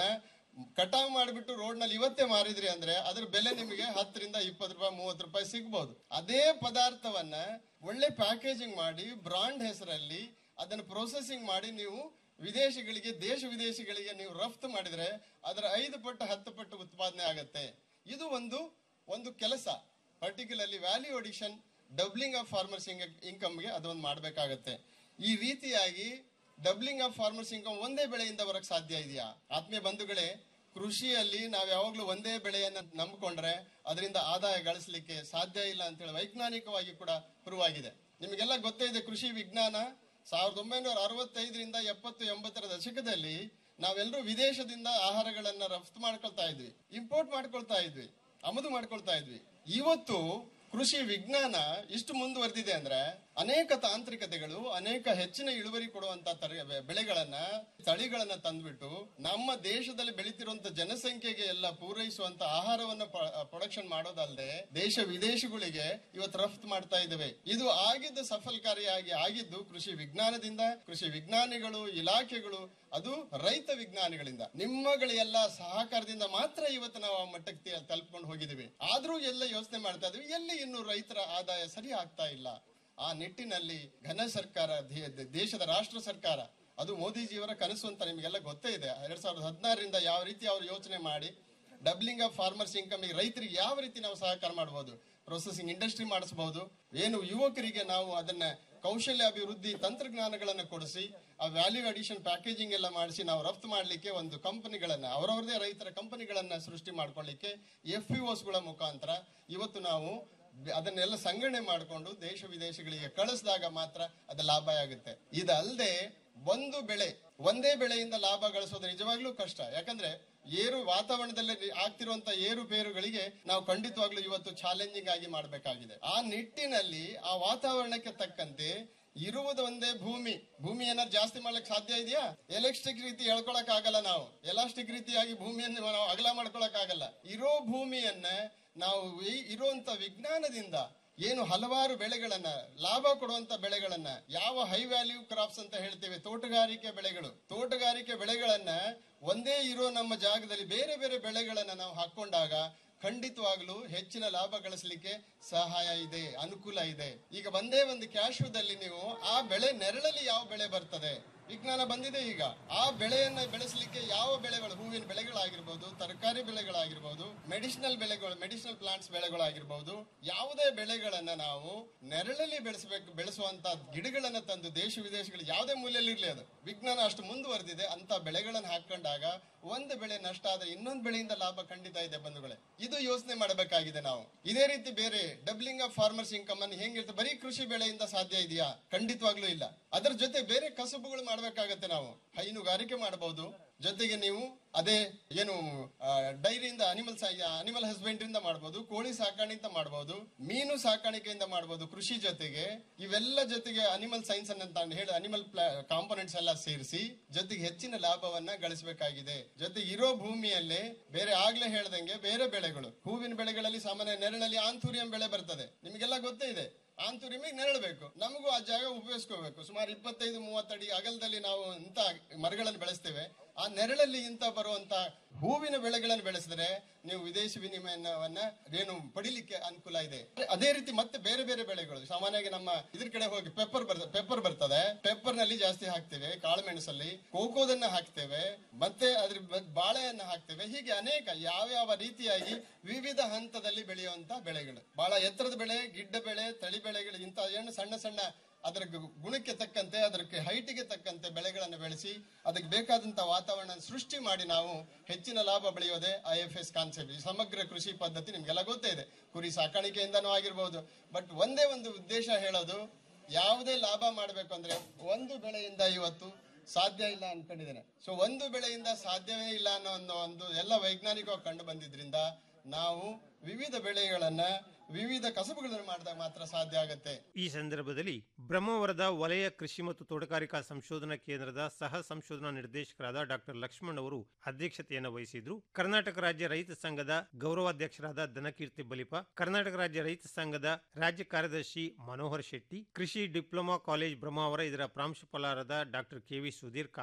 ಕಟಾವ್ ಮಾಡಿಬಿಟ್ಟು ರೋಡ್ ನಲ್ಲಿ ಇವತ್ತೇ ಮಾರಿದ್ರಿ ಅಂದ್ರೆ ಅದ್ರ ಬೆಲೆ ನಿಮಗೆ ಹತ್ತರಿಂದ ಇಪ್ಪತ್ತು ರೂಪಾಯಿ ಮೂವತ್ತು ರೂಪಾಯಿ ಸಿಗ್ಬೋದು ಅದೇ ಪದಾರ್ಥವನ್ನ ಒಳ್ಳೆ ಪ್ಯಾಕೇಜಿಂಗ್ ಮಾಡಿ ಬ್ರಾಂಡ್ ಹೆಸರಲ್ಲಿ ಅದನ್ನು ಪ್ರೊಸೆಸಿಂಗ್ ಮಾಡಿ ನೀವು ವಿದೇಶಗಳಿಗೆ ದೇಶ ವಿದೇಶಗಳಿಗೆ ನೀವು ರಫ್ತು ಮಾಡಿದ್ರೆ ಅದರ ಐದು ಪಟ್ಟು ಹತ್ತು ಪಟ್ಟು ಉತ್ಪಾದನೆ ಆಗತ್ತೆ ಇದು ಒಂದು ಒಂದು ಕೆಲಸ particularly value addition doubling of farmers ಇನ್ಕಮ್ಗೆ ಅದೊಂದು ಮಾಡಬೇಕಾಗತ್ತೆ ಈ ರೀತಿಯಾಗಿ ಡಬ್ಲಿಂಗ್ ಆಫ್ ಫಾರ್ಮರ್ಸ್ ಇನ್ಕಮ್ ಒಂದೇ ಬೆಳೆಯಿಂದ ಬರಕ್ ಸಾಧ್ಯ ಇದೆಯಾ ಆತ್ಮೀಯ ಬಂಧುಗಳೇ ಕೃಷಿಯಲ್ಲಿ ನಾವು ಯಾವಾಗ್ಲೂ ಒಂದೇ ಬೆಳೆಯನ್ನ ನಂಬಿಕೊಂಡ್ರೆ ಅದರಿಂದ ಆದಾಯ ಗಳಿಸಲಿಕ್ಕೆ ಸಾಧ್ಯ ಇಲ್ಲ ಅಂತೇಳಿ ವೈಜ್ಞಾನಿಕವಾಗಿ ಕೂಡ ಪ್ರೂವ್ ಆಗಿದೆ ನಿಮಗೆಲ್ಲ ಗೊತ್ತೇ ಇದೆ ಕೃಷಿ ವಿಜ್ಞಾನ ಸಾವಿರದ ಒಂಬೈನೂರ ಅರವತ್ತೈದರಿಂದ ಎಪ್ಪತ್ತು ಎಂಬತ್ತರ ದಶಕದಲ್ಲಿ ನಾವೆಲ್ಲರೂ ವಿದೇಶದಿಂದ ಆಹಾರಗಳನ್ನ ರಫ್ತು ಮಾಡ್ಕೊಳ್ತಾ ಇದ್ವಿ ಇಂಪೋರ್ಟ್ ಮಾಡ್ಕೊಳ್ತಾ ಇದ್ವಿ ಆಮದು ಮಾಡ್ಕೊಳ್ತಾ ಇದ್ವಿ ಇವತ್ತು ಕೃಷಿ ವಿಜ್ಞಾನ ಇಷ್ಟು ಮುಂದುವರೆದಿದೆ ಅಂದ್ರೆ ಅನೇಕ ತಾಂತ್ರಿಕತೆಗಳು ಅನೇಕ ಹೆಚ್ಚಿನ ಇಳುವರಿ ಕೊಡುವಂತ ತರ ಬೆಳೆಗಳನ್ನ ತಳಿಗಳನ್ನ ತಂದ್ಬಿಟ್ಟು ನಮ್ಮ ದೇಶದಲ್ಲಿ ಬೆಳೀತಿರುವಂತ ಜನಸಂಖ್ಯೆಗೆ ಎಲ್ಲ ಪೂರೈಸುವಂತ ಆಹಾರವನ್ನ ಪ್ರೊಡಕ್ಷನ್ ಮಾಡೋದಲ್ಲದೆ ದೇಶ ವಿದೇಶಗಳಿಗೆ ಇವತ್ತು ರಫ್ತು ಮಾಡ್ತಾ ಇದ್ದೇವೆ ಇದು ಆಗಿದ್ದ ಸಫಲಕಾರಿಯಾಗಿ ಆಗಿದ್ದು ಕೃಷಿ ವಿಜ್ಞಾನದಿಂದ ಕೃಷಿ ವಿಜ್ಞಾನಿಗಳು ಇಲಾಖೆಗಳು ಅದು ರೈತ ವಿಜ್ಞಾನಿಗಳಿಂದ ನಿಮ್ಮಗಳ ಎಲ್ಲ ಸಹಕಾರದಿಂದ ಮಾತ್ರ ಇವತ್ತು ನಾವು ಆ ಮಟ್ಟಕ್ಕೆ ತಲುಪ್ಕೊಂಡು ಹೋಗಿದ್ದೀವಿ ಆದ್ರೂ ಎಲ್ಲ ಯೋಚನೆ ಮಾಡ್ತಾ ಇದ್ವಿ ಎಲ್ಲಿ ಇನ್ನು ರೈತರ ಆದಾಯ ಸರಿ ಆಗ್ತಾ ಇಲ್ಲ ಆ ನಿಟ್ಟಿನಲ್ಲಿ ಘನ ಸರ್ಕಾರ ದೇ- ದೇಶದ ರಾಷ್ಟ್ರ ಸರ್ಕಾರ ಅದು ಮೋದಿಜಿಯವರ ಕನಸು ಅಂತ ನಿಮಗೆಲ್ಲ ಗೊತ್ತೇ ಇದೆ ಎರಡ್ ಸಾವಿರದ ಹದಿನಾರರಿಂದ ಯಾವ ರೀತಿ ಅವರು ಯೋಚನೆ ಮಾಡಿ ಡಬ್ಲಿಂಗ್ ಆಫ್ ಫಾರ್ಮರ್ಸ್ ಇನ್ಕಮ್ ರೈತರಿಗೆ ಯಾವ ರೀತಿ ನಾವು ಸಹಕಾರ ಮಾಡಬಹುದು ಪ್ರೊಸೆಸಿಂಗ್ ಇಂಡಸ್ಟ್ರಿ ಮಾಡಿಸಬಹುದು ಏನು ಯುವಕರಿಗೆ ನಾವು ಅದನ್ನ ಕೌಶಲ್ಯ ಅಭಿವೃದ್ಧಿ ತಂತ್ರಜ್ಞಾನಗಳನ್ನು ಕೊಡಿಸಿ ಆ ವ್ಯಾಲ್ಯೂ ಅಡಿಷನ್ ಪ್ಯಾಕೇಜಿಂಗ್ ಎಲ್ಲ ಮಾಡಿಸಿ ನಾವು ರಫ್ತು ಮಾಡಲಿಕ್ಕೆ ಒಂದು ಕಂಪನಿಗಳನ್ನ ಅವರವರದೇ ರೈತರ ಕಂಪನಿಗಳನ್ನ ಸೃಷ್ಟಿ ಮಾಡ್ಕೊಳ್ಳಿಕ್ಕೆ ಎಫ್ ಗಳ ಮುಖಾಂತರ ಇವತ್ತು ನಾವು ಅದನ್ನೆಲ್ಲ ಸಂಗ್ರಹಣೆ ಮಾಡಿಕೊಂಡು ದೇಶ ವಿದೇಶಗಳಿಗೆ ಕಳಿಸಿದಾಗ ಮಾತ್ರ ಅದು ಲಾಭ ಆಗುತ್ತೆ ಇದಲ್ಲದೆ ಒಂದು ಬೆಳೆ ಒಂದೇ ಬೆಳೆಯಿಂದ ಲಾಭ ಗಳಿಸೋದು ನಿಜವಾಗ್ಲೂ ಕಷ್ಟ ಯಾಕಂದ್ರೆ ಏರು ವಾತಾವರಣದಲ್ಲಿ ಆಗ್ತಿರುವಂತ ಏರುಪೇರುಗಳಿಗೆ ನಾವು ಖಂಡಿತವಾಗ್ಲೂ ಇವತ್ತು ಚಾಲೆಂಜಿಂಗ್ ಆಗಿ ಮಾಡಬೇಕಾಗಿದೆ ಆ ನಿಟ್ಟಿನಲ್ಲಿ ಆ ವಾತಾವರಣಕ್ಕೆ ತಕ್ಕಂತೆ ಇರುವುದು ಒಂದೇ ಭೂಮಿ ಭೂಮಿ ಏನಾದ್ರು ಜಾಸ್ತಿ ಮಾಡ್ಲಿಕ್ಕೆ ಸಾಧ್ಯ ಇದೆಯಾ ಎಲೆಕ್ಟ್ರಿಕ್ ರೀತಿ ಹೇಳ್ಕೊಳಕ್ ಆಗಲ್ಲ ನಾವು ಎಲಾಸ್ಟಿಕ್ ರೀತಿಯಾಗಿ ಭೂಮಿಯನ್ನು ನಾವು ಅಗಲ ಮಾಡ್ಕೊಳಕ್ ಆಗಲ್ಲ ಇರೋ ಭೂಮಿಯನ್ನ ನಾವು ಈ- ಇರುವಂತ ವಿಜ್ಞಾನದಿಂದ ಏನು ಹಲವಾರು ಬೆಳೆಗಳನ್ನ ಲಾಭ ಕೊಡುವಂತ ಬೆಳೆಗಳನ್ನ ಯಾವ ಹೈ ವ್ಯಾಲ್ಯೂ ಕ್ರಾಪ್ಸ್ ಅಂತ ಹೇಳ್ತೇವೆ ತೋಟಗಾರಿಕೆ ಬೆಳೆಗಳು ತೋಟಗಾರಿಕೆ ಬೆಳೆಗಳನ್ನ ಒಂದೇ ಇರೋ ನಮ್ಮ ಜಾಗದಲ್ಲಿ ಬೇರೆ ಬೇರೆ ಬೆಳೆಗಳನ್ನ ನಾವು ಹಾಕೊಂಡಾಗ ಖಂಡಿತವಾಗ್ಲೂ ಹೆಚ್ಚಿನ ಲಾಭ ಗಳಿಸಲಿಕ್ಕೆ ಸಹಾಯ ಇದೆ ಅನುಕೂಲ ಇದೆ ಈಗ ಒಂದೇ ಒಂದು ಕ್ಯಾಶ್ವದಲ್ಲಿ ನೀವು ಆ ಬೆಳೆ ನೆರಳಲ್ಲಿ ಯಾವ ಬೆಳೆ ಬರ್ತದೆ ವಿಜ್ಞಾನ ಬಂದಿದೆ ಈಗ ಆ ಬೆಳೆಯನ್ನ ಬೆಳೆಸಲಿಕ್ಕೆ ಯಾವ ಬೆಳೆಗಳು ಹೂವಿನ ಬೆಳೆಗಳಾಗಿರ್ಬೋದು ತರಕಾರಿ ಬೆಳೆಗಳಾಗಿರ್ಬೋದು ಮೆಡಿಸಿನಲ್ ಬೆಳೆಗಳು ಮೆಡಿಸಿನಲ್ ಪ್ಲಾಂಟ್ಸ್ ಬೆಳೆಗಳಾಗಿರ್ಬೋದು ಯಾವುದೇ ಬೆಳೆಗಳನ್ನ ನಾವು ನೆರಳಲ್ಲಿ ಬೆಳೆಸಬೇಕು ಬೆಳೆಸುವಂತ ಗಿಡಗಳನ್ನ ತಂದು ದೇಶ ವಿದೇಶಗಳು ಯಾವುದೇ ಮೂಲೆಯಲ್ಲಿ ಇರ್ಲಿ ಅದು ವಿಜ್ಞಾನ ಅಷ್ಟು ಮುಂದುವರೆದಿದೆ ಅಂತ ಬೆಳೆಗಳನ್ನ ಹಾಕೊಂಡಾಗ ಒಂದು ಬೆಳೆ ನಷ್ಟ ಆದ್ರೆ ಇನ್ನೊಂದು ಬೆಳೆಯಿಂದ ಲಾಭ ಖಂಡಿತ ಇದೆ ಬಂಧುಗಳೇ ಇದು ಯೋಚನೆ ಮಾಡಬೇಕಾಗಿದೆ ನಾವು ಇದೇ ರೀತಿ ಬೇರೆ ಡಬ್ಲಿಂಗ್ ಆಫ್ ಫಾರ್ಮರ್ಸ್ ಇನ್ಕಮ್ ಅನ್ನು ಹೆಂಗಿರ್ತದೆ ಬರೀ ಕೃಷಿ ಬೆಳೆಯಿಂದ ಸಾಧ್ಯ ಇದೆಯಾ ಖಂಡಿತವಾಗ್ಲೂ ಇಲ್ಲ ಅದರ ಜೊತೆ ಬೇರೆ ಕಸುಬುಗಳು ಮಾಡ್ಬೇಕಾಗತ್ತೆ ನಾವು ಹೈನುಗಾರಿಕೆ ಮಾಡಬಹುದು ಜೊತೆಗೆ ನೀವು ಅದೇ ಏನು ಡೈರಿಯಿಂದ ಅನಿಮಲ್ ಅನಿಮಲ್ ಹಸ್ಬೆಂಡ್ರಿಂದ ಮಾಡಬಹುದು ಕೋಳಿ ಸಾಕಾಣಿಕೆ ಮಾಡಬಹುದು ಮೀನು ಸಾಕಾಣಿಕೆಯಿಂದ ಮಾಡಬಹುದು ಕೃಷಿ ಜೊತೆಗೆ ಇವೆಲ್ಲ ಜೊತೆಗೆ ಅನಿಮಲ್ ಸೈನ್ಸ್ ಅಂತ ಹೇಳಿ ಅನಿಮಲ್ ಕಾಂಪೋನೆಂಟ್ಸ್ ಎಲ್ಲ ಸೇರಿಸಿ ಜೊತೆಗೆ ಹೆಚ್ಚಿನ ಲಾಭವನ್ನ ಗಳಿಸಬೇಕಾಗಿದೆ ಜೊತೆಗೆ ಇರೋ ಭೂಮಿಯಲ್ಲೇ ಬೇರೆ ಆಗ್ಲೇ ಹೇಳ್ದಂಗೆ ಬೇರೆ ಬೆಳೆಗಳು ಹೂವಿನ ಬೆಳೆಗಳಲ್ಲಿ ಸಾಮಾನ್ಯ ನೆರಳಲ್ಲಿ ಆಂಥೂರಿಯಂ ಬೆಳೆ ಬರ್ತದೆ ನಿಮಗೆಲ್ಲ ಗೊತ್ತೇ ಇದೆ ಆಂತೂರಿಮಿಗೆ ನೆರಳಬೇಕು ನಮಗೂ ಆ ಜಾಗ ಉಪಯೋಗಿಸ್ಕೋಬೇಕು ಸುಮಾರು ಇಪ್ಪತ್ತೈದು ಮೂವತ್ತಡಿ ಅಗಲದಲ್ಲಿ ನಾವು ಇಂಥ ಮರಗಳನ್ನು ಬೆಳೆಸ್ತೇವೆ ಆ ನೆರಳಲ್ಲಿ ಇಂತ ಬರುವಂತ ಹೂವಿನ ಬೆಳೆಗಳನ್ನು ಬೆಳೆಸಿದ್ರೆ ನೀವು ವಿದೇಶಿ ವಿನಿಮಯವನ್ನ ಏನು ಪಡಿಲಿಕ್ಕೆ ಅನುಕೂಲ ಇದೆ ಅದೇ ರೀತಿ ಮತ್ತೆ ಬೇರೆ ಬೇರೆ ಬೆಳೆಗಳು ಸಾಮಾನ್ಯವಾಗಿ ನಮ್ಮ ಇದ್ರ ಕಡೆ ಹೋಗಿ ಪೆಪ್ಪರ್ ಬರ್ತದೆ ಪೆಪ್ಪರ್ ಬರ್ತದೆ ಪೆಪ್ಪರ್ ನಲ್ಲಿ ಜಾಸ್ತಿ ಹಾಕ್ತೇವೆ ಕಾಳು ಮೆಣಸಲ್ಲಿ ಕೋಕೋದನ್ನ ಹಾಕ್ತೇವೆ ಮತ್ತೆ ಅದ್ರ ಬ- ಬಾಳೆಯನ್ನ ಹಾಕ್ತೇವೆ ಹೀಗೆ ಅನೇಕ ಯಾವ ಯಾವ ರೀತಿಯಾಗಿ ವಿವಿಧ ಹಂತದಲ್ಲಿ ಬೆಳೆಯುವಂತ ಬೆಳೆಗಳು ಬಹಳ ಎತ್ತರದ ಬೆಳೆ ಗಿಡ್ಡ ಬೆಳೆ ತಳಿ ಬೆಳೆಗಳು ಇಂತ ಏನು ಸಣ್ಣ ಸಣ್ಣ ಅದರ ಗು- ಗುಣಕ್ಕೆ ತಕ್ಕಂತೆ ಅದಕ್ಕೆ ಹೈಟಿಗೆ ತಕ್ಕಂತೆ ಬೆಳೆಗಳನ್ನು ಬೆಳೆಸಿ ಅದಕ್ಕೆ ಬೇಕಾದಂತ ವಾತಾವರಣ ಸೃಷ್ಟಿ ಮಾಡಿ ನಾವು ಹೆಚ್ಚಿನ ಲಾಭ ಬೆಳೆಯೋದೇ ಐ ಎಫ್ ಎಸ್ ಕಾನ್ಸೆಪ್ಟ್ ಈ ಸಮಗ್ರ ಕೃಷಿ ಪದ್ಧತಿ ನಿಮ್ಗೆಲ್ಲ ಗೊತ್ತೇ ಇದೆ ಕುರಿ ಸಾಕಾಣಿಕೆಯಿಂದನೂ ಆಗಿರ್ಬೋದು ಬಟ್ ಒಂದೇ ಒಂದು ಉದ್ದೇಶ ಹೇಳೋದು ಯಾವುದೇ ಲಾಭ ಮಾಡಬೇಕು ಅಂದ್ರೆ ಒಂದು ಬೆಳೆಯಿಂದ ಇವತ್ತು ಸಾಧ್ಯ ಇಲ್ಲ ಅನ್ಕೊಂಡಿದ್ದೇನೆ ಸೊ ಒಂದು ಬೆಳೆಯಿಂದ ಸಾಧ್ಯವೇ ಇಲ್ಲ ಅನ್ನೋ ಅನ್ನೋ ಒಂದು ಎಲ್ಲ ವೈಜ್ಞಾನಿಕವಾಗಿ ಕಂಡು ಬಂದಿದ್ರಿಂದ ನಾವು ವಿವಿಧ ಬೆಳೆಗಳನ್ನ ವಿವಿಧ ಕಸಬುಗಳನ್ನು ಮಾಡಿದಾಗ ಮಾತ್ರ ಸಾಧ್ಯ ಆಗತ್ತೆ ಈ ಸಂದರ್ಭದಲ್ಲಿ ಬ್ರಹ್ಮಾವರದ ವಲಯ ಕೃಷಿ ಮತ್ತು ತೋಟಗಾರಿಕಾ ಸಂಶೋಧನಾ ಕೇಂದ್ರದ ಸಹ ಸಂಶೋಧನಾ ನಿರ್ದೇಶಕರಾದ ಡಾಕ್ಟರ್ ಲಕ್ಷ್ಮಣ್ ಅವರು ಅಧ್ಯಕ್ಷತೆಯನ್ನು ವಹಿಸಿದ್ರು ಕರ್ನಾಟಕ ರಾಜ್ಯ ರೈತ ಸಂಘದ ಗೌರವಾಧ್ಯಕ್ಷರಾದ ದನಕೀರ್ತಿ ಬಲಿಪ ಕರ್ನಾಟಕ ರಾಜ್ಯ ರೈತ ಸಂಘದ ರಾಜ್ಯ ಕಾರ್ಯದರ್ಶಿ ಮನೋಹರ್ ಶೆಟ್ಟಿ ಕೃಷಿ ಡಿಪ್ಲೊಮಾ ಕಾಲೇಜ್ ಬ್ರಹ್ಮಾವರ ಇದರ ಪ್ರಾಂಶುಪಾಲರಾದ doctor K V Sudhir Kamath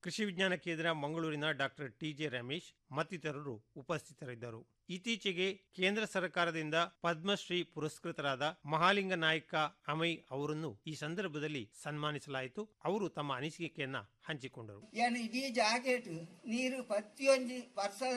ಕೃಷಿ ವಿಜ್ಞಾನ ಕೇಂದ್ರ ಮಂಗಳೂರಿನ ಡಾಕ್ಟರ್ ಟಿಜೆ ರಮೇಶ್ ಮತ್ತಿತರರು ಉಪಸ್ಥಿತರಿದ್ದರು ಇತ್ತೀಚೆಗೆ ಕೇಂದ್ರ ಸರ್ಕಾರದಿಂದ ಪದ್ಮಶ್ರೀ ಪುರಸ್ಕೃತರಾದ ಮಹಾಲಿಂಗ ನಾಯ್ಕ ಅಮೈ ಅವರನ್ನು ಈ ಸಂದರ್ಭದಲ್ಲಿ ಸನ್ಮಾನಿಸಲಾಯಿತು ಅವರು ತಮ್ಮ ಅನಿಸಿಕೆಯನ್ನ ಹಂಚಿಕೊಂಡರು ಏನು ಇಡೀ ಜಾಗೆಟ್ ನೀರು ಪ್ರತಿಯೊಂದು ವರ್ಷ